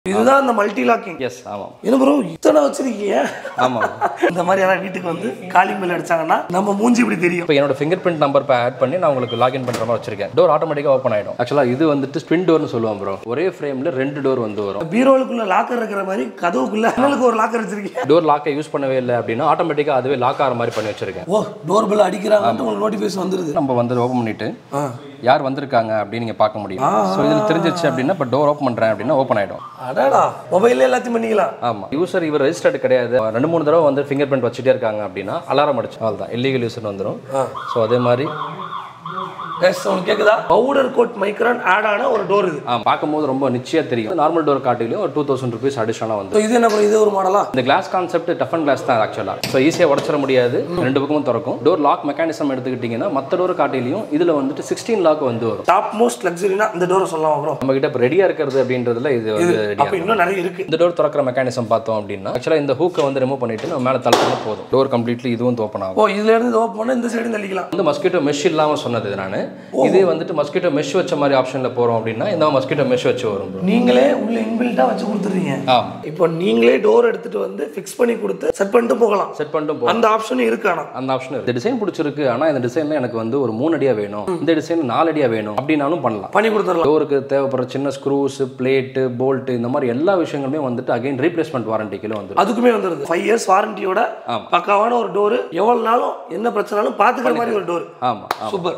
இதுதான் அந்த multi locking S ஆமாம் என்ன ப்ரோ இத்தனை வச்சிருக்கீங்க ஆமாம் இந்த மாதிரி யாராவது வீட்டுக்கு வந்து காலிங் பெல் அடிச்சாங்கன்னா நம்ம மூஞ்சி இப்படி தெரியும் இப்போ என்னோட ஃபிங்கர் பிரிண்ட் நம்பர் இப்போ ஆட் பண்ணி நான் உங்களுக்கு லாகின் பண்ணுற மாதிரி வச்சிருக்கேன் டோர் ஆட்டோமேட்டிக்காக ஓப்பன் ஆகிடும் ஆக்சுவலாக இது வந்துட்டு ஸ்பின் டோர்னு சொல்லுவோம் ப்ரோ ஒரே ஃப்ரேமில் ரெண்டு டோர் வந்து வரும் பீரோலுக்குள்ள லாக்கர் இருக்கிற மாதிரி கதவுக்குள்ள அண்ணலுக்கு ஒரு லாக்கர் வச்சிருக்கீங்க டோர் லாக்கை யூஸ் பண்ணவே இல்லை அப்படின்னா ஆட்டோமேட்டிக்காக அதுவே லாக் ஆகிற மாதிரி பண்ணி வச்சிருக்கேன் ஓ டோர் பெல் அடிக்கிறாங்கன்ட்டு உங்களுக்கு நோட்டிஃபிகேஷன் வந்துருது நம்ம வந்து ஓப்பன் பண்ணிட்டு யார் வந்திருக்காங்க அப்படின்னு நீங்கள் பார்க்க முடியும் ஸோ இதில் தெரிஞ்சிருச்சு அப்படின்னா இப்போ டோர் ஓப்பன் பண்ணுறேன் அப்படின்னா ஓப்பன் ஆகிடும் அடாடா மொபைல்ல எல்லாத்தையும் பண்ணிக்கலாம் ஆமாம் யூசர் இவர் ரெஜிஸ்டர்டு கிடையாது ரெண்டு மூணு தடவை வந்து ஃபிங்கர் பிரிண்ட் வச்சுட்டே இருக்காங்க அப்படின்னா அலாரம் அடிச்சு அவ்வளோதான் இல்லீகல் யூசர் வந்துடும் ஸோ அதே மாதிரி எஸ் உங்களுக்கு கேக்குதா பவுடர் கோட் மைக்ரான் ஆட் ஆன ஒரு டோர் இது ஆ, பார்க்கும்போது ரொம்ப நிச்சயம் தெரியும் நார்மல் டோர் காட்டிலையும் ஒரு டூ தௌசண்ட் ருபீஸ் அடிஷனாக வந்து So இது என்ன bro, இது ஒரு மாடலா இந்த glass concept tough and glass தான் ஆக்சுவலாக ஸோ ஈஸியாக உடச்சிட முடியாது ரெண்டு பக்கமும் திறக்கும் டோர் லாக் மெக்கானிசம் எடுத்துக்கிட்டிங்கன்னா மற்ற டோர் காட்டிலையும் இதில் வந்துட்டு சிக்ஸ்டீன் லாக் வந்து வரும் டாப் மோஸ்ட் லக்ஸரினா இந்த டோரை சொல்லலாம் ப்ரோ நம்ம கிட்ட இப்போ ரெடியாக இருக்கிறது அப்படின்றதுல இது வந்து ரெடியாக அப்ப இன்னும் நிறைய இருக்கு இந்த டோர் திறக்கிற மெக்கானிசம் பார்த்தோம் அப்படின்னா ஆக்சுவலாக இந்த ஹூக்கை வந்து ரிமூவ் பண்ணிட்டு நம்ம மேலே தள்ளினா போதும் டோர் கம்ப்ளீட்லி இதுவும் ஓப்பன் ஆகும் ஓ இதுல இருந்து ஓப்பன் பண்ணா இந்த சைடு தள்ளிக்கலாம் வந்து மஸ்கிட்டோ மெஷ் இல்லாமல் சொன்னது நான் இதே வந்துட்டு மஸ்கிட்டோ மெஷ் வச்ச மாதிரி ஆப்ஷனில் போகிறோம் அப்படின்னா இந்த மஸ்கிட்டோ மெஷ் வச்சு வரும் bro. நீங்களே உள்ள இன்பில்ட்டா வச்சு கொடுத்துறீங்க ஆமாம் இப்போ நீங்களே டோர் எடுத்துட்டு வந்து ஃபிக்ஸ் பண்ணி கொடுத்து செட் பண்ணிட்டு போகலாம் செட் பண்ணிட்டு போ அந்த ஆப்ஷனும் இருக்கு ஆனா அந்த ஆப்ஷன் இந்த டிசைன் பிடிச்சிருக்கு ஆனால் இந்த டிசைனில் எனக்கு வந்து ஒரு மூணு அடியாக வேணும் இந்த டிசைன் நாலு அடியாக வேணும் அப்படின்னாலும் பண்ணலாம் பண்ணி கொடுத்துடலாம் டோருக்கு தேவைப்படுற சின்ன ஸ்க்ரூஸ் பிளேட்டு போல்ட்டு இந்த மாதிரி எல்லா விஷயங்களுமே வந்துட்டு அகைன் ரீப்ளேஸ்மெண்ட் வாரண்டிக்கில் வந்துடும் அதுக்குமே வந்துருது ஃபைவ் இயர்ஸ் வாரண்டியோட ஆமா. பக்காவான ஒரு டோர் எவ்வளவு நாளும் என்ன பிரச்சனாலும் பாத்துக்கிற மாதிரி ஒரு டோர் ஆமாம் ஆமாம் சூப்பர்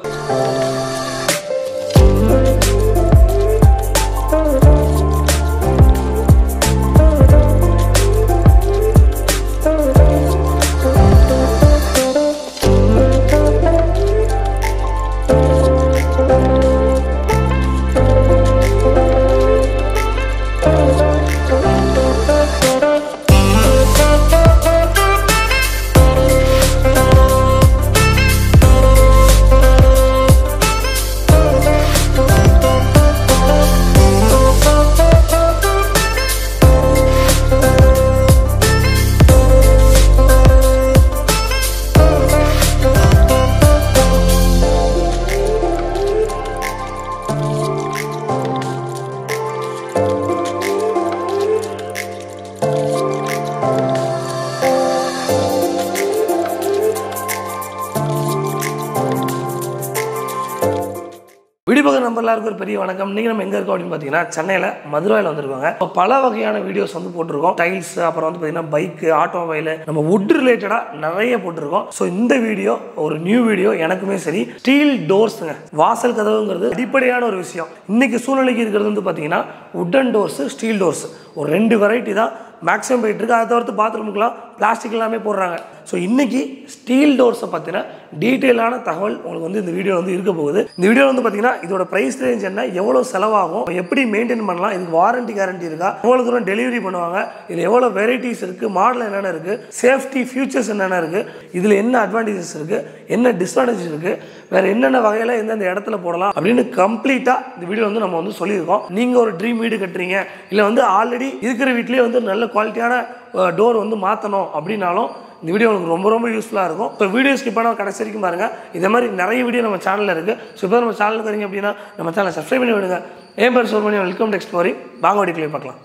விடிபக நம்பர் எல்லாருக்கும் ஒரு பெரிய வணக்கம் நீங்கள் நம்ம எங்கே இருக்கோம் அப்படின்னு பார்த்தீங்கன்னா சென்னையில் மதுரையில் வந்திருக்கோங்க இப்போ பல வகையான வீடியோஸ் வந்து போட்டிருக்கோம் டைல்ஸ் அப்புறம் வந்து பார்த்தீங்கன்னா பைக்கு ஆட்டோமொபைல் நம்ம வுட் ரிலேட்டடாக நிறைய போட்டிருக்கோம் ஸோ இந்த வீடியோ ஒரு நியூ வீடியோ எனக்குமே சரி ஸ்டீல் டோர்ஸுங்க வாசல் கதவுங்கிறது அடிப்படையான ஒரு விஷயம் இன்னைக்கு சூழ்நிலைக்கு இருக்கிறது வந்து பார்த்தீங்கன்னா உட்டன் டோர்ஸு ஸ்டீல் டோர்ஸ் ஒரு ரெண்டு வெரைட்டி தான் மேக்ஸிமம் போயிட்டு இருக்கு அதை தவிர்த்து பாத்ரூமுக்குலாம் பிளாஸ்டிக் எல்லாமே போடுறாங்க ஸோ இன்னைக்கு ஸ்டீல் டோர்ஸை பற்றின டீட்டெயிலான தகவல் உங்களுக்கு வந்து இந்த வீடியோ வந்து இருக்க போகுது இந்த வீடியோ வந்து பார்த்தீங்கன்னா இதோட ப்ரைஸ் ரேஞ்ச் என்ன எவ்வளோ செலவாகும் எப்படி மெயின்டைன் பண்ணலாம் இதுக்கு வாரண்டி கேரண்டி இருக்கா எவ்வளோ தூரம் டெலிவரி பண்ணுவாங்க இதில் எவ்வளோ வெரைட்டிஸ் இருக்குது மாடல் என்னென்ன இருக்குது சேஃப்டி ஃபியூச்சர்ஸ் என்னென்ன இருக்குது இதில் என்ன அட்வான்டேஜஸ் இருக்குது என்ன டிஸ்அட்வான்டேஜஸ் இருக்குது வேறு என்னென்ன வகையில் எந்தெந்த இடத்துல போடலாம் அப்படின்னு கம்ப்ளீட்டாக இந்த வீடியோ வந்து நம்ம வந்து சொல்லியிருக்கோம் நீங்கள் ஒரு ட்ரீம் வீடு கட்டுறீங்க இல்லை வந்து ஆல்ரெடி இருக்கிற வீட்லேயே வந்து நல்ல குவாலிட்டியான டோர் வந்து மாற்றணும் அப்படின்னாலும் இந்த வீடியோ உங்களுக்கு ரொம்ப ரொம்ப யூஸ்ஃபுல்லாக இருக்கும் இப்போ வீடியோ ஸ்கிப் பண்ணால் கடைசி வரைக்கும் பாருங்கள் இதே மாதிரி நிறைய வீடியோ நம்ம சேனலில் இருக்குது ஸோ இப்போ நம்ம சேனலுக்கு வரீங்க அப்படின்னா நம்ம சேனலை சப்ஸ்கிரைப் பண்ணி விடுங்க ஏன் பேர் சோர் பண்ணி வெல்கம் டெக்ஸ்ட் வரி வாங்க வீடியோ பார்க்கலாம்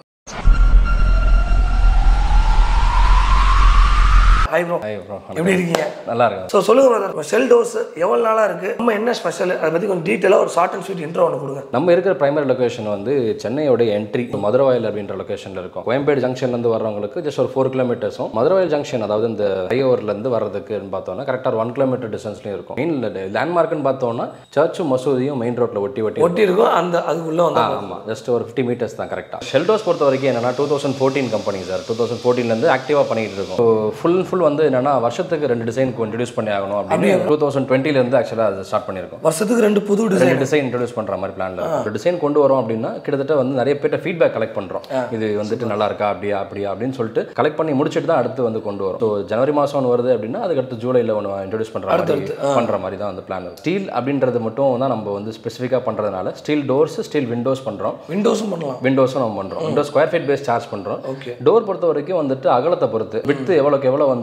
ஹாய் ப்ரோ Hi bro. எப்படி இருக்கீங்க நல்லா இருக்கும் ஸோ சொல்லுங்க பிரதர் ஷெல் டோர்ஸ் எவ்வளோ நாளாக இருக்குது நம்ம என்ன ஸ்பெஷல் அதை பற்றி கொஞ்சம் டீட்டெயிலாக ஒரு ஷார்ட் அண்ட் ஸ்வீட் இன்ட்ரோ ஒன்று கொடுங்க நம்ம இருக்கிற பிரைமரி லொகேஷன் வந்து சென்னையோட என்ட்ரி மதுரவாயில் அப்படின்ற லொகேஷன்ல இருக்கும் கோயம்பேடு ஜங்ஷன்லேருந்து வர்றவங்களுக்கு ஜஸ்ட் ஒரு ஃபோர் கிலோமீட்டர்ஸும் மதுரவாயில் ஜங்ஷன் அதாவது இந்த ஃப்ளைஓவர்லேருந்து வர்றதுக்குன்னு பார்த்தோம்னா கரெக்டாக ஒரு ஒன் கிலோமீட்டர் டிஸ்டன்ஸ்லையும் இருக்கும் மெயின் லேண்ட்மார்க்னு பார்த்தோம்னா சர்ச்சும் மசூதியும் மெயின் ரோட்டில் ஒட்டி ஒட்டி ஒட்டி இருக்கும் அந்த அதுக்குள்ளே வந்து ஆமாம் ஜஸ்ட் ஒரு ஃபிஃப்டி மீட்டர்ஸ் தான் கரெக்டாக ஷெல்டோஸ் பொறுத்த வரைக்கும் என்னன்னா two thousand fourteen company sir two thousand ஃபோர்டீன்லேருந்து ஆக்டிவாக பண்ணிட்டு இருக்கோம் ஸோ ஃபுல் ஃபுல் வந்து என்னன்னா வருஷத்துக்கு ரெண்டு டிசைன் இன்ட்ரடியூஸ் பண்ணி ஆகணும் அப்படின்னு டூ தௌசண்ட் டுவெண்ட்டிலேருந்து ஆக்சுவலாக அதை ஸ்டார்ட் பண்ணியிருக்கோம் வருஷத்துக்கு ரெண்டு புது டிசைன் ரெண்டு டிசைன் இன்ட்ரடியூஸ் பண்ற மாதிரி பிளான்ல ஒரு டிசைன் கொண்டு வரோம் அப்படின்னா கிட்டத்தட்ட வந்து நிறைய பேர்ட்ட ஃபீட்பேக் கலெக்ட் பண்றோம் இது வந்துட்டு நல்லா இருக்கா அப்படியா அப்படியா அப்படின்னு சொல்லிட்டு கலெக்ட் பண்ணி முடிச்சிட்டு தான் அடுத்து வந்து கொண்டு வரும் ஸோ ஜனவரி மாசம் ஒன்று வருது அப்படின்னா அதுக்கு அடுத்து ஜூலைல ஒன்று இன்ட்ரடியூஸ் பண்ற மாதிரி பண்ற மாதிரி தான் அந்த பிளான் ஸ்டீல் அப்படின்றது மட்டும் தான் நம்ம வந்து ஸ்பெசிஃபிக்காக பண்றதுனால ஸ்டீல் டோர்ஸ் ஸ்டீல் விண்டோஸ் பண்றோம் விண்டோஸும் பண்ணலாம் விண்டோஸும் நம்ம பண்றோம் window square feet base charge பண்றோம் ஓகே டோர் பொறுத்த வரைக்கும் வந்துட்டு அகலத்தை பொறுத்து விட்டு எவ்வளோக்கு எவ்வளோ வந்துட்டு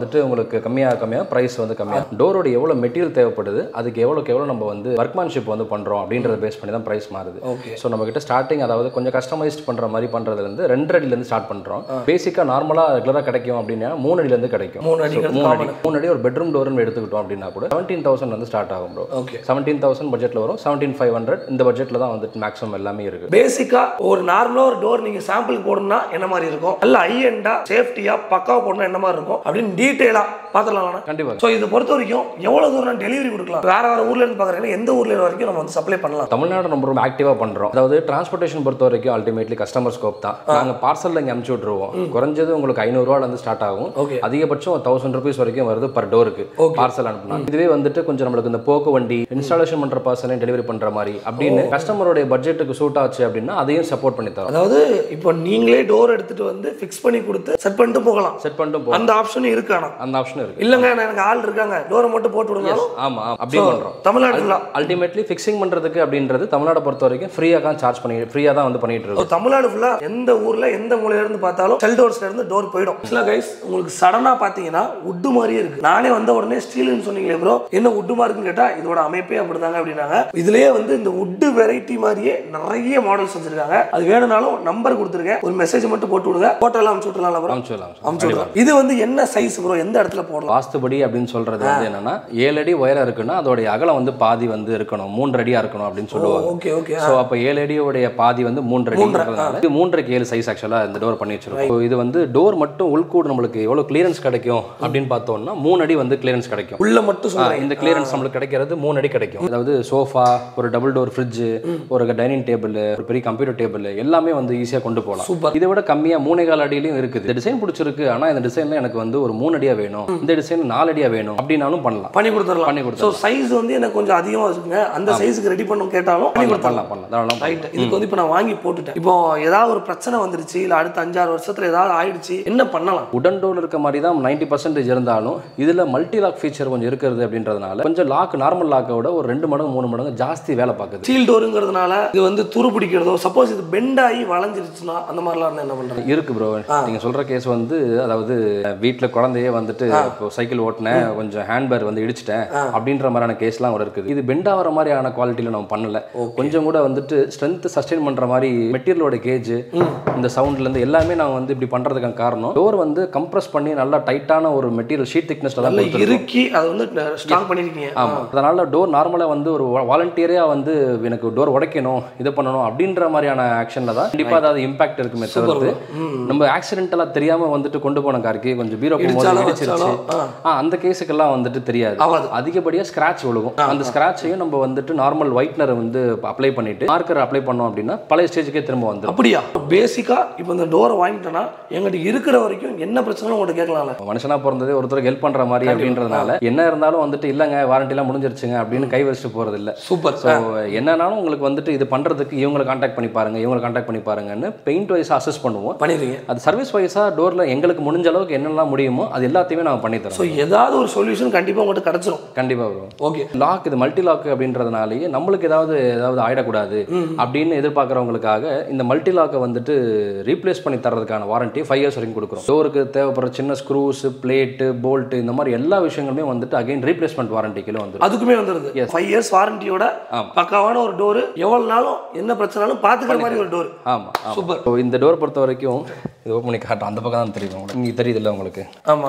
வந்துட்டு உங்களுக்கு கம்மியாக கம்மியாக ப்ரைஸ் வந்து கம்மியாக டோரோட எவ்வளோ மெட்டீரியல் தேவைப்படுது அதுக்கு எவ்வளோக்கு எவ்வளோ நம்ம வந்து ஒர்க்மேன்ஷிப் வந்து பண்ணுறோம் அப்படின்றத பேஸ் பண்ணி தான் ப்ரைஸ் மாறுது ஓகே ஸோ நம்ம கிட்ட ஸ்டார்டிங் அதாவது கொஞ்சம் கஸ்டமைஸ்ட் பண்ணுற மாதிரி பண்ணுறதுலேருந்து ரெண்டு அடியிலேருந்து ஸ்டார்ட் பண்ணுறோம் பேசிக்காக நார்மலாக ரெகுலராக கிடைக்கும் அப்படின்னா மூணு அடியிலேருந்து கிடைக்கும் மூணு அடி So, மூணு அடி மூணு அடி ஒரு பெட்ரூம் டோர்னு எடுத்துக்கிட்டோம் அப்படின்னா கூட செவன்டீன் தௌசண்ட் வந்து ஸ்டார்ட் ஆகும் ப்ரோ ஓகே செவன்டீன் தௌசண்ட் பட்ஜெட்டில் வரும் செவன்டீன் ஃபைவ் ஹண்ட்ரட் இந்த பட்ஜெட்டில் தான் வந்துட்டு மேக்ஸிமம் எல்லாமே இருக்குது பேசிக்கா ஒரு நார்மலா ஒரு டோர் நீங்க சாம்பிள் போடணும்னா என்ன மாதிரி இருக்கும் நல்ல ஹை எண்டா சேஃப்டியா பக்காவா போடணும் என்ன மாதிரி இருக்கும் அப்படின்னு டீட்டெயிலா பாத்துடலாம் கண்டிப்பாக ஸோ இதை பொறுத்த வரைக்கும் எவ்வளவு தூரம் டெலிவரி கொடுக்கலாம் வேற வேற ஊர்ல இருந்து பாக்குறீங்கன்னா எந்த ஊர்ல வரைக்கும் நம்ம வந்து சப்ளை பண்ணலாம் தமிழ்நாடு ரொம்ப ரொம்ப ஆக்டிவாக பண்ணுறோம் அதாவது டிரான்ஸ்போர்ட்டேஷன் பொறுத்த வரைக்கும் அல்டிமேட்லி கஸ்டமர் ஸ்கோப் தான் நாங்கள் பார்சலில் இங்கே அனுப்பிச்சி விட்ருவோம் குறைஞ்சது உங்களுக்கு ஐநூறுரூவாலேருந்து ஸ்டார்ட் ஆகும் ஓகே அதிகபட்சம் தௌசண்ட் ருபீஸ் வரைக்கும் வருது பர் டோருக்கு Okay. பார்சல் அனுப்புனா இதுவே வந்துட்டு கொஞ்சம் நம்மளுக்கு இந்த போக்கு வண்டி இன்ஸ்டாலேஷன் பண்ற பர்சனையும் டெலிவரி பண்ற மாதிரி அப்படின்னு கஸ்டமரோட பட்ஜெட்டுக்கு சூட் ஆச்சு அப்படின்னா அதையும் சப்போர்ட் பண்ணி தரோம் அதாவது இப்போ நீங்களே டோர் எடுத்துட்டு வந்து ஃபிக்ஸ் பண்ணி கொடுத்து செட் பண்ணிட்டு போகலாம் செட் பண்ணிட்டு போகும் அந்த ஆப்ஷனும் இருக்கு ஆனா அந்த ஆப்ஷன் இருக்கு இல்லங்க நான் எனக்கு ஆள் இருக்காங்க டோரை மட்டும் போட்டு விடுங்க ஆமா ஆமா, அப்படியும் பண்றோம் தமிழ்நாடு ஃபுல்லா அல்டிமேட்லி ஃபிக்ஸிங் பண்றதுக்கு அப்படின்றது தமிழ்நாடு பொறுத்த வரைக்கும் ஃப்ரீயாக தான் சார்ஜ் பண்ணி ஃப்ரீயாக தான் வந்து பண்ணிட்டு இருக்கோம் தமிழ்நாடு ஃபுல்லா எந்த ஊர்ல எந்த மூலையில இருந்து பார்த்தாலும் செல் டோர்ஸ்ல இருந்து டோர் போயிடும் சில கைஸ் உங்களுக்கு சடனா பாத்தீங்கன்னா உட்டு மாதிரியே இருக்கு நானே வந்த உடனே ஸ்டீல்னு சொன்னீங்களே ப்ரோ என்ன உட்டு மாதிரி இருக்குன்னு கேட்டா இதோட அமைப்பே அப்படிதாங்க அப்படின்னாங்க இதுலயே வந்து இந்த உட்டு வெரைட்டி மாதிரியே நிறைய மாடல்ஸ் வச்சிருக்காங்க அது வேணும்னாலும் நம்பர் கொடுத்துருக்கேன் ஒரு மெசேஜ் மட்டும் போட்டு விடுங்க போட்டோ எல்லாம் அமுச்சு விட்டுலாம் ப்ரோ அனுப்பிச்சுடலாம் அமுச்சு விடுறோம் இது வந்து என்ன சைஸ் ப்ரோ எந்த இடத்துல போடலாம் வாஸ்துபடி அப்படின்னு சொல்றது வந்து என்னன்னா ஏழு அடி உயரம் இருக்குன்னா அதோடைய அகலம் வந்து பாதி வந்து இருக்கணும் மூன்று அடியா இருக்கணும் அப்படின்னு சொல்லுவாங்க ஓகே ஓகே ஸோ அப்போ ஏழு அடியோடைய பாதி வந்து மூன்று அடிங்கிறதுனால இது மூன்றரைக்கு ஏழு சைஸ் ஆக்சுவலாக இந்த டோர் பண்ணி வச்சிருக்கோம் So, இது வந்து டோர் மட்டும் உள்கூடு நம்மளுக்கு எவ்வளோ கிளியரன்ஸ் கிடைக்கும் அப்படின்னு பார்த்தோம்னா மூணு அடி வந்து கிளியரன்ஸ் கிடைக்கும் உள்ள மட்டும் ஆ, சொல்றேன் இந்த கிளியரன்ஸ் நம்மளுக்கு கிடைக்கிறது மூணு அடி கிடைக்கும் அதாவது சோஃபா ஒரு டபுள் டோர் ஃப்ரிட்ஜ் ஒரு டைனிங் டேபிள் ஒரு பெரிய கம்ப்யூட்டர் டேபிள் எல்லாமே வந்து ஈஸியாக கொண்டு போகலாம் சூப்பர் இதை விட கம்மியாக மூணே கால் அடியிலையும் இருக்குது இந்த டிசைன் பிடிச்சிருக்கு ஆனால் இந்த டிசைனில் எனக்கு வந்து ஒரு மூணு அடியாக வேணும் இந்த டிசைன் நாலு அடியாக வேணும் அப்படின்னாலும் பண்ணலாம் பண்ணி கொடுத்துடலாம் பண்ணி ஸோ கொடுத்துடலாம் சைஸ் வந்து எனக்கு கொஞ்சம் அதிகமா இருக்குங்க அந்த சைஸுக்கு ரெடி பண்ணணும் கேட்டாலும் பண்ணி கொடுத்துடலாம் பண்ணலாம் பண்ணலாம் தாராளமா பண்ணலாம். ரைட் இதுக்கு வந்து இப்போ நான் வாங்கி போட்டுட்டேன் இப்போ ஏதாவது ஒரு பிரச்சனை வந்துருச்சு இல்லை அடுத்த அஞ்சாறு வருஷத்துல ஏதாவது ஆயிடுச்சு என்ன பண்ணலாம் உடன் டோர் இருக்க மாதிரி தான் நைன்டி பர்சன்டேஜ் இருந்தாலும் இதில் மல்டி லாக் ஃபீச்சர் கொஞ்சம் இருக்கிறது அப்படின்றதுனால கொஞ்சம் லாக் நார்மல் லாக்கை விட ஒரு ரெண்டு மடங்கு மூணு மடங்கு ஜாஸ்தி வேலை பார்க்குது ஸ்டீல் டோருங்கிறதுனால இது வந்து துரு பிடிக்கிறதோ சப்போஸ் இது பெண்ட் ஆகி வளைஞ்சிருச்சுன்னா அந்த மாதிரிலாம் இருந்தா என்ன பண்றது இருக்கு ப்ரோ நீங்க சொல்ற கேஸ் வந்து அதாவது வீட்டில் குழந்தையே வந்துட்டு இப்போ சைக்கிள் ஓட்டினேன் கொஞ்சம் ஹேண்ட்பேர் வந்து இடிச்சிட்டேன் அப்படின்ற மாதிரியான கேஸ்லாம் ஒரு இருக்குது இது பெண்ட் ஆகிற மாதிரியான குவாலிட்டியில் நம்ம பண்ணல கொஞ்சம் கூட வந்துட்டு ஸ்ட்ரென்த் சஸ்டெயின் பண்ற மாதிரி மெட்டீரியலோட கேஜ் இந்த சவுண்ட்ல இருந்து எல்லாமே நாங்கள் வந்து இப்படி பண்றதுக்கான காரணம் டோர் வந்து கம்ப்ரஸ் பண்ணி நல்லா டைட்டான ஒரு மெட்டீரியல் ஷீட் திக்னஸ்ல தான் நல்லா கொடுத்துருக்கோம். இறுக்கி அதை வந்து ஸ்ட்ராங் பண்ணிருக்கீங்க ஆமா அதனால டோர் நார்மலா வந்து ஒரு வாலண்டியரா வந்து எனக்கு டோர் உடைக்கணும் இது பண்ணணும் அப்படின்ற மாதிரியான ஆக்ஷன்ல தான் கண்டிப்பா அதாவது இம்பாக்ட் இருக்குமே தவிர்த்து நம்ம ஆக்சிடென்டலா தெரியாம வந்துட்டு கொண்டு போன காருக்கு கொஞ்சம் பீரோ போகும்போது இடிச்சாலும் இடிச்சிருச்சு வச்சாலும், ஆ. ஆ, அந்த கேஸுக்கெல்லாம் வந்துட்டு தெரியாது ஆகாது. அதிகப்படியா ஸ்கிராட்ச் விழுகும் அந்த ஸ்கிராட்சையும் நம்ம வந்துட்டு நார்மல் ஒயிட்னர் வந்து அப்ளை பண்ணிட்டு மார்க்கர் அப்ளை பண்ணோம் அப்படின்னா பழைய ஸ்டேஜுக்கே திரும்ப வந்துடும் அப்படியா பேசிக்கா இப்போ இந்த டோரை வாங்கிட்டேன்னா எங்கிட்ட இருக்கிற வரைக்கும் என்ன பிரச்சனை உங்கள்கிட்ட கேட்கலாம்ல மனுஷனா பிறந்ததே ஒருத்தருக்கு ஹெல்ப் பண்ற மாதிரி அப்படின்றதுனால என்ன இருந்தாலும் வந்துட்டு இல்லைங்க வாரண்டிலாம் முடிஞ்சிருச்சுங்க அப்படின்னு கை வச்சுட்டு போறது இல்ல சூப்பர் ஸோ என்னன்னாலும் உங்களுக்கு வந்துட்டு இது பண்றதுக்கு இவங்களை காண்டாக்ட் பண்ணி பாருங்க இவங்களை காண்டாக்ட் பண்ணி பாருங்கன்னு பெயிண்ட் வைஸாக அசஸ் பண்ணுவோம் பண்ணிடுறீங்க அது சர்வீஸ் வைஸாக டோரில் எங்களுக்கு முடிஞ்ச அளவுக்கு என்னெல்லாம் முடியுமோ அது எல்லாத்தையுமே நாங்கள் பண்ணி ஸோ தரோம் ஏதாவது ஒரு சொல்யூஷன் கண்டிப்பா உங்கள்கிட்ட கிடைச்சிரும் கண்டிப்பாக வரும் ஓகே லாக் இது மல்டி லாக் அப்படின்றதுனாலேயே நம்மளுக்கு ஏதாவது ஏதாவது ஆயிடக்கூடாது அப்படின்னு எதிர்பார்க்குறவங்களுக்காக இந்த மல்டி லாக்கை வந்துட்டு ரீப்ளேஸ் பண்ணி தரதுக்கான வாரண்டி ஃபைவ் இயர்ஸ் வரைக்கும் கொடுக்குறோம் டோருக்கு தேவைப்படுற சின்ன ஸ்க்ரூஸ் பிளேட்டு போல்ட்டு இந்த மாதிரி எல்லா விஷயங்களுமே வந்துட்டு அகைன் ரீப்ளேஸ்மெண்ட் வாரண்டிக்குள்ள வந்துடும் அதுக்குமே வந்துருது ஃபைவ் இயர்ஸ் வாரண்டியோட ஆமா. பக்காவான ஒரு டோர் எவ்வளவு நாளும் என்ன பிரச்சனாலும் பாத்துக்கிற மாதிரி ஒரு டோர் ஆமாம் Super. சூப்பர் இந்த டோர் பொறுத்த வரைக்கும் இது ஓப்பன் பண்ணி காட்டும் அந்த பக்கம் தான் தெரியுது உங்களுக்கு இங்கே தெரியுதுல்ல உங்களுக்கு ஆமா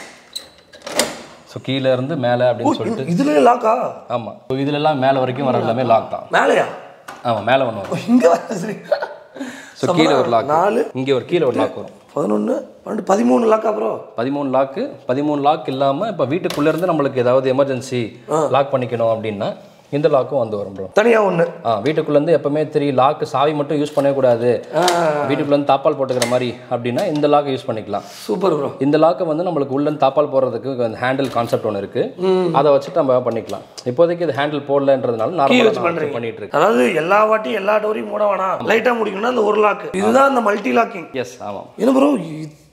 ஸோ கீழே இருந்து மேலே அப்படின்னு சொல்லிட்டு இதுலயே லாக்கா ஆமாம் ஸோ இதுல எல்லாம் மேலே வரைக்கும் வர எல்லாமே லாக் தான் மேலையா ஆமாம் மேலே ஒன்று வரும் இங்க வர ஸோ கீழே ஒரு லாக் நாலு இங்கே ஒரு கீழே ஒரு லாக் வரும் பதினொன்னு பன்னெண்டு பதிமூணு லாக்கா ப்ரோ பதிமூணு லாக்கு பதிமூணு லாக் இல்லாமல் இப்போ வீட்டுக்குள்ளே இருந்து நம்மளுக்கு ஏதாவது எமர்ஜென்சி லாக் பண்ணிக்கணும் அப்படின்னா இந்த லாக்கும் வந்து வரும் ப்ரோ தனியா ஒண்ணு ஆ வீட்டுக்குள்ளேருந்து எப்பவுமே தெரியும் லாக்கு சாவி மட்டும் யூஸ் பண்ணக்கூடாது வீட்டுக்குள்ளேருந்து தாப்பால் போட்டுக்கிற மாதிரி அப்படின்னா இந்த லாக்கை யூஸ் பண்ணிக்கலாம் சூப்பர் ப்ரோ இந்த லாக்கை வந்து நம்மளுக்கு உள்ளேருந்து தாப்பால் போடுறதுக்கு ஹேண்டில் கான்செப்ட் ஒன்று இருக்கு அதை வச்சுட்டு நம்ம பண்ணிக்கலாம் இப்போதைக்கு இது ஹேண்டில் போடலன்றதுனால வச்சு நார்மலாக பண்றீங்க. பண்ணிட்டு இருக்கு அதாவது எல்லா வாட்டியும் எல்லா டோரையும் மூட வேணாம் லைட்டா முடிக்கணும்னா அந்த ஒரு லாக் இதுதான் அந்த மல்டி லாக்கிங் எஸ் ஆமாம் என்ன ப்ரோ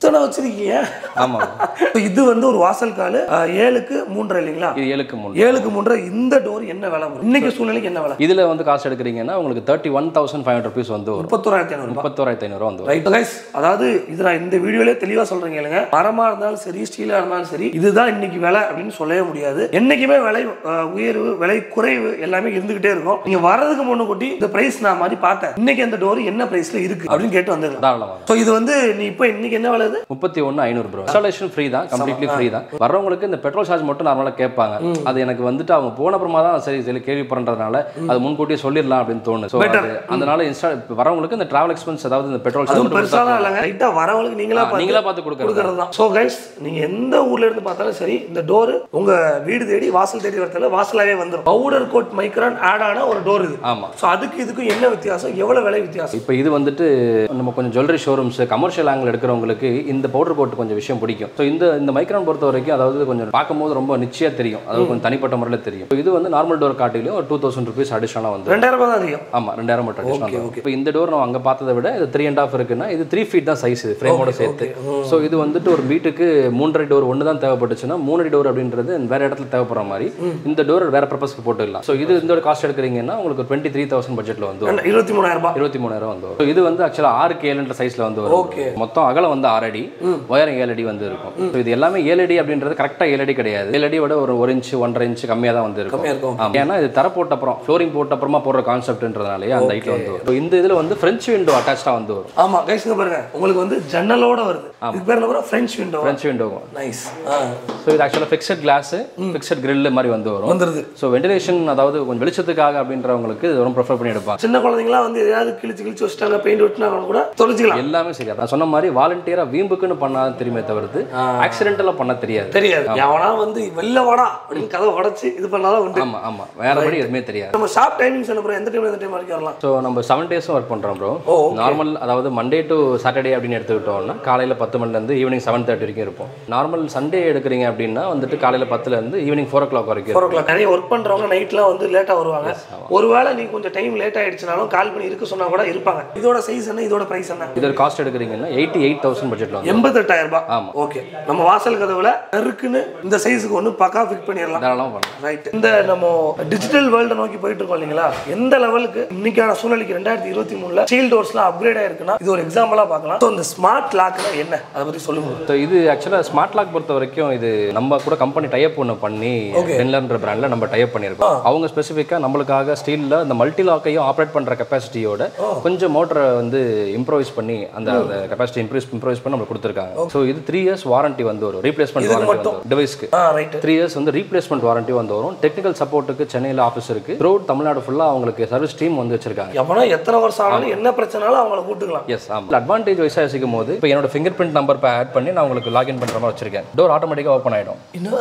இத்தனை வச்சிருக்கீங்க ஆமாம் இது வந்து ஒரு வாசல் கால் அஹ், ஏழுக்கு மூன்றரை இல்லைங்களா இது ஏழுக்கு மூணு ஏழுக்கு மூன்றரை இந்த டோர் என்ன விலை வரும் இன்னைக்கு சூழ்நிலைக்கு என்ன விலை இதில் வந்து காசு எடுக்கிறீங்கன்னா உங்களுக்கு thirty one thousand five hundred rupees வந்து வரும் முப்பத்தோராயிரத்தி ஐநூறு முப்பத்தோராயிரத்தி ஐநூறுவா வந்து வரும் ரைட் கைஸ் அதாவது இது நான் இந்த வீடியோலே தெளிவா சொல்றேன் கேளுங்க மரமா இருந்தாலும் சரி ஸ்டீலா இருந்தாலும் சரி இதுதான் இன்னைக்கு விலை அப்படின்னு சொல்லவே முடியாது என்னைக்குமே விலை அஹ், உயர்வு விலை குறைவு எல்லாமே இருந்துகிட்டே இருக்கும் நீங்க வரதுக்கு முன்ன கூட்டி இந்த பிரைஸ் நான் மாதிரி பார்த்தேன் இன்னைக்கு அந்த டோர் என்ன பிரைஸ்ல இருக்கு அப்படின்னு கேட்டு வந்துடலாம் தாராளமாக ஸோ இது வந்து நீ இப்போ இன்னைக்கு என்ன விலை இது முப்பத்தி ஒன்று ஐநூறு ப்ரோ இன்ஸ்டாலேஷன் ஃப்ரீ தான் கம்ப்ளீட்லி ஃப்ரீ தான் வர்றவங்களுக்கு இந்த பெட்ரோல் சார்ஜ் மட்டும் நார்மலாக கேட்பாங்க அது எனக்கு வந்துட்டு அவங்க போன அப்புறமா தான் சரி சரி கேள்விப்படுறதுனால அது முன்கூட்டியே சொல்லிடலாம் அப்படின்னு தோணும் ஸோ அதனால இன்ஸ்டா வரவங்களுக்கு இந்த டிராவல் எக்ஸ்பென்ஸ் அதாவது இந்த பெட்ரோல் அதுவும் சார்ஜ் பெருசாலாம் இல்லைங்க ரைட்டா வரவங்களுக்கு நீங்களா பார்த்து நீங்களா பார்த்து கொடுக்குறது கொடுக்கறது தான் ஸோ கைஸ் நீங்க எந்த ஊர்ல இருந்து பார்த்தாலும் சரி இந்த டோர் உங்க வீடு தேடி வாசல் தேடி வரதுல வாசலாவே வந்துடும் பவுடர் கோட் மைக்ரான் ஆட் ஆன ஒரு டோர் இது ஆமா ஸோ அதுக்கு இதுக்கும் என்ன வித்தியாசம் எவ்வளவு விலை வித்தியாசம் இப்போ இது வந்துட்டு நம்ம கொஞ்சம் ஜுவல்லரி ஷோரூம்ஸ் கமர்ஷியல் ஆங்கிள் எடுக்கிறவங்களுக்கு இந்த பவுடர் கோட் கொஞ்சம் விஷயம் பிடிக்கும் ஸோ இந்த இந்த மைக்ரான் பொறுத்த வரைக்கும் அதாவது கொஞ்சம் பார்க்கும்போது ரொம்ப நிச்சயா தெரியும் அதாவது கொஞ்சம் தனிப்பட்ட முறையில் தெரியும் So இது வந்து நார்மல் டோர் காட்டிலையும் ஒரு டூ தௌசண்ட் ருபீஸ் அடிஷனாக வந்து ரெண்டாயிரம் ரூபாய் தான் அதிகம் ஆமா ரெண்டாயிரம் மட்டும் அடிஷனல் இப்போ இந்த டோர் நம்ம அங்க பார்த்ததை விட இது த்ரீ அண்ட் ஆஃப் இருக்குன்னா இது த்ரீ ஃபீட் தான் சைஸ் இது ஃப்ரேமோட சேர்த்து ஸோ இது வந்துட்டு ஒரு வீட்டுக்கு மூன்றரை டோர் ஒன்று தான் தேவைப்பட்டுச்சுன்னா மூணு டோர் அப்படின்றது வேற இடத்துல தேவைப்படுற மாதிரி இந்த டோர் வேற பர்பஸ்க்கு போட்டுக்கலாம் ஸோ இது இந்த காஸ்ட் எடுக்கிறீங்கன்னா உங்களுக்கு டுவெண்ட்டி த்ரீ தௌசண்ட் பட்ஜெட்ல வந்து வரும். இருபத்தி மூணாயிரம் ரூபாய் இருபத்தி மூணாயிரம் வந்து வரும். So இது வந்து ஆக்சுவலாக ஆறு கேலுன்ற சைஸ்ல வந்து வரும் Okay. மொத்தம் அகலம் வந்து ஆறு அடி உயரம் ஏழு அடி வந்து இருக்கும் So இது எல்லாமே ஏழு அடி அப்படின்றது கரெக்டாக ஏழு அடி கிடையாது ஏழு அடி விட ஒரு ஒரு இன்ச் ஒன்றரை இன்ச் கம்மியாக தான் வந்து இருக்கும் கம்மியா இருக்கும் ஆமா. ஏன்னா இது தர போட்ட அப்புறம் ஃப்ளோரிங் போட்ட அப்புறமா போடுற கான்செப்ட்ன்றதுனாலே அந்த ஹைட்ல வந்து வரும் So இந்த இதுல வந்து ஃப்ரெஞ்ச் விண்டோ அட்டாச்சா வந்து வரும் ஆமா கைஸ் இங்க பாருங்க உங்களுக்கு வந்து ஜன்னலோட வருது இதுக்கு பேர் என்ன பாருங்க French window French window nice so இது ஆக்சுவலாக ஃபிக்ஸட் கிளாஸ் ஃபிக்ஸட் grill மாதிரி வந்து வரும் வந்துருது ஸோ வென்டிலேஷன் அதாவது கொஞ்சம் வெளிச்சத்துக்காக அப்படின்றவங்களுக்கு இது ரொம்ப ப்ரிஃபர் பண்ணி எடுப்பாங்க சின்ன குழந்தைங்களாம் வந்து எதையாவது கிழிச்சு கிழிச்சு வச்சுட்டாங்க பெயிண்ட் விட்டுனாங்க கூட தொலைச்சிக்கலாம் எல்லாமே சரி நான் சொன்ன மாதிரி வாலண்டியரா வீம்புக்குன்னு பண்ணாதான் தெரியுமே தவிர்த்து ஆக்சிடென்டலாக பண்ண தெரியாது தெரியாது எவனா வந்து வெளில வாடா அப்படின்னு கதவை உடைச்சு இது பண்ணாதான் உண்டு ஆமா ஆமா வேறபடி எதுவுமே தெரியாது நம்ம ஷாப் டைமிங்ஸ் என்ன bro? எந்த டைம் எந்த டைம் வரைக்கும் வரலாம் ஸோ நம்ம செவன் டேஸும் ஒர்க் பண்ணுறோம் ப்ரோ ஓ, நார்மல் அதாவது மண்டே டு சாட்டர்டே அப்படின்னு எடுத்துக்கிட்டோம்னா காலையில் பத்து மணிலேருந்து ஈவினிங் செவன் தேர்ட்டி வரைக்கும் இருப்போம் நார்மல் சண்டே எடுக்கிறீங்க அப்படின்னா வந்துட்டு காலையில் பத்துலேருந்து ஈவினிங் ஃபோர் ஓ கிளாக் வரைக்கும் ஃபோர் ஓ கிளாக் நிறைய ஒர்க் பண்றவங்க நைட்லாம் வந்து லேட்டா வருவாங்க ஒருவேளை நீ கொஞ்சம் டைம் லேட் ஆயிடுச்சுனாலும் கால் பண்ணி இருக்க சொன்னா கூட இருப்பாங்க இதோட சைஸ் என்ன இதோட பிரைஸ் என்ன இதோட காஸ்ட் எடுக்கிறீங்கன்னா எயிட்டி எயிட் தௌசண்ட் பட்ஜெட்டில் வந்து எண்பத்தெட்டாயிரம் ரூபாய் ஆமா. ஓகே நம்ம வாசல் கதவுல நறுக்குன்னு இந்த சைஸுக்கு ஒன்று பக்கா ஃபிட் பண்ணிடலாம் தாராளமாக பண்ணலாம் ரைட் இந்த நம்ம டிஜிட்டல் வேர்ல்டை நோக்கி போயிட்டு இருக்கோம் இல்லைங்களா எந்த லெவலுக்கு இன்னைக்கான சூழ்நிலைக்கு ரெண்டாயிரத்தி இருபத்தி மூணுல ஸ்டீல் டோர்ஸ்லாம் அப்கிரேட் ஆயிருக்குன்னா இது ஒரு எக்ஸாம்பிளா பார்க்கலாம் ஸோ இந்த ஸ்மார்ட் லாக்னா என்ன அதை பத்தி சொல்லுங்க ஸோ இது ஆக்சுவலாக ஸ்மார்ட் லாக் பொறுத்த வரைக்கும் இது நம்ம கூட கம்பெனி டைப் ஒன்று பண்ணி டென்லர்ன்ற பிராண்டில் நம்ம டைப் பண்ணியிருக்கோம் அவங்க ஸ்பெசிஃபிக்காக நம்மளுக்காக ஸ்டீலில் இந்த மல்டி லாக்கையும் ஆப்ரேட் பண்ணுற கெப்பாசிட்டியோட கொஞ்சம் மோட்டரை வந்து இம்ப்ரோவைஸ் பண்ணி அந்த கெப்பாசிட்டி இம்ப்ரூஸ் இம்ப்ரோவைஸ் பண்ணி நம்மளுக்கு கொடுத்துருக்காங்க ஸோ இது த்ரீ இயர்ஸ் வாரண்டி வந்து வரும் ரீப்ளேஸ்மெண்ட் வாரண்டி வந்து வரும் டிவைஸ்க்கு ஆ ரைட் த்ரீ இயர்ஸ் வந்து ரீப்ளேஸ்மெண்ட் வாரண்டி வந்து வரும் டெக்னிக்கல் சப்போர்ட்டுக்கு சென்னையில் ஆஃபீஸ் இருக்கு த்ரூட் தமிழ்நாடு ஃபுல்லாக அவங்களுக்கு சர்வீஸ் டீம் வந்து வச்சிருக்காங்க எவனா எத்தனை வருஷம் ஆனாலும் என்ன பிரச்சனாலும் அவங்கள கூட்டுக்கலாம் எஸ் ஆமாம் அட்வான்டேஜ் வைஸாக யோசிக்கும் போது இப்போ என்னோட ஃபிங்கர் பிரிண்ட் நம்பர் இப்போ ஆட் பண்ணி நான் உங்களுக்கு லாகின் பண்ணுற மாதிரி வச்சிருக்கேன் டோர் ஆட்டோமேட்டிக்காக ஓப்பன் ஆகிடும் இன்னும்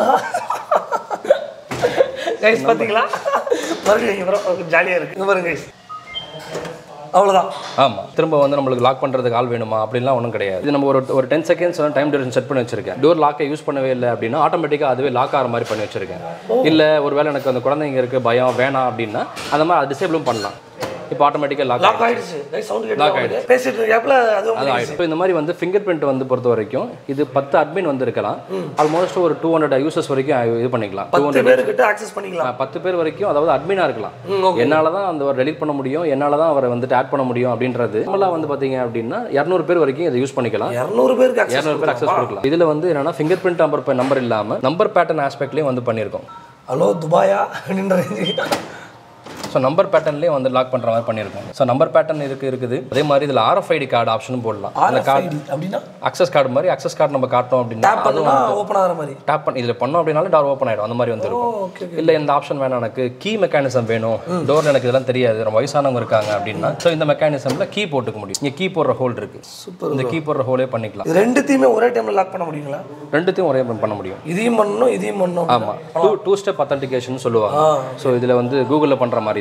கைஸ் பார்த்தீங்களா மறுபடியும் இங்க பாருங்க ஜாலியாக இருக்கு இங்க பாருங்க கைஸ் அவ்வளோதான் ஆமாம் திரும்ப வந்து நம்மளுக்கு லாக் பண்ணுறதுக்கு ஆள் வேணுமா அப்படிலாம் ஒன்றும் கிடையாது இது நம்ம ஒரு ஒரு டென் செகண்ட்ஸ் வந்து டைம் டியூரேஷன் செட் பண்ணி வச்சிருக்கேன் டோர் லாக்கை யூஸ் பண்ணவே இல்லை அப்படின்னா ஆட்டோமேட்டிக்காக அதுவே லாக் ஆகிற மாதிரி பண்ணி வச்சிருக்கேன் இல்லை ஒருவேளை எனக்கு அந்த குழந்தைங்க இருக்குது பயம் வேணாம் அப்படின்னா அந்த மாதிரி அது டிசேபிளும் பண்ணலாம் இப்போ ஆட்டோமேட்டிக்காக லாக் லாக் ஆயிடுச்சு கைஸ் சவுண்ட் கேட்டு பேசிட்டு இருக்கப்பல அதுவும் அது ஆயிடும் இப்போ இந்த மாதிரி வந்து ஃபிங்கர் பிரிண்ட் வந்து பொறுத்த வரைக்கும் இது பத்து அட்மின் வந்து இருக்கலாம் ஆல்மோஸ்ட் ஒரு டூ ஹண்ட்ரட் யூசர்ஸ் வரைக்கும் இது பண்ணிக்கலாம் டூ பத்து பேருக்கிட்ட ஆக்சஸ் பண்ணிக்கலாம் பத்து பேர் வரைக்கும் அதாவது அட்மினாக இருக்கலாம் என்னால தான் அந்த டெலிட் பண்ண முடியும் என்னால தான் அவரை வந்துட்டு ஆட் பண்ண முடியும் அப்படின்றது நம்மளாம் வந்து பார்த்தீங்க அப்படின்னா இரநூறு பேர் வரைக்கும் இதை யூஸ் பண்ணிக்கலாம் இரநூறு பேருக்கு ஆக்சஸ் இரநூறு பேர் அக்சஸ் கொடுக்கலாம் இதில் வந்து என்னன்னா ஃபிங்கர் பிரிண்ட் நம்பர் நம்பர் இல்லாமல் நம்பர் பேட்டர்ன் ஆஸ்பெக்ட்லேயும் வந்து பண்ணியிருக்கோம் ஹலோ துபாயா அப்படின்ற range. ஸோ நம்பர் பேட்டர்ன்லேயும் வந்து லாக் பண்ணுற மாதிரி பண்ணியிருக்கோம் ஸோ நம்பர் பேட்டர்ன் இருக்கு இருக்குது அதே மாதிரி இதில் ஆர்எஃப்ஐடி கார்டு ஆப்ஷனும் போடலாம் அந்த கார்டு RFID அப்படின்னா அக்சஸ் கார்டு மாதிரி அக்சஸ் கார்டு நம்ம காட்டோம் அப்படின்னா டேப் பண்ணா ஓப்பன் ஆகிற மாதிரி டேப் பண்ணி இதில் பண்ணோம் அப்படின்னாலும் டோர் ஓப்பன் ஆகிடும் அந்த மாதிரி வந்து இருக்கும் ஓகே இல்லை இந்த ஆப்ஷன் வேணாம் எனக்கு கீ மெக்கானிசம் வேணும் டோர் எனக்கு இதெல்லாம் தெரியாது ரொம்ப வயசானவங்க இருக்காங்க அப்படின்னா ஸோ இந்த மெக்கானிசமில் கீ போட்டுக்க முடியும் இங்கே கீ போடுற ஹோல் இருக்கு சூப்பர் இந்த கீ போடுற ஹோலே பண்ணிக்கலாம் இது ரெண்டுத்தையுமே ஒரே டைம்ல லாக் பண்ண முடியுங்களா ரெண்டுத்தையும் ஒரே time பண்ண முடியும் இதையும் பண்ணணும் இதையும் பண்ணணும் ஆமாம் டூ டூ ஸ்டெப் அத்தன்டிகேஷன் சொல்லுவாங்க ஸோ இதில் வந்து கூகுளில் பண்ணுற மாதிரி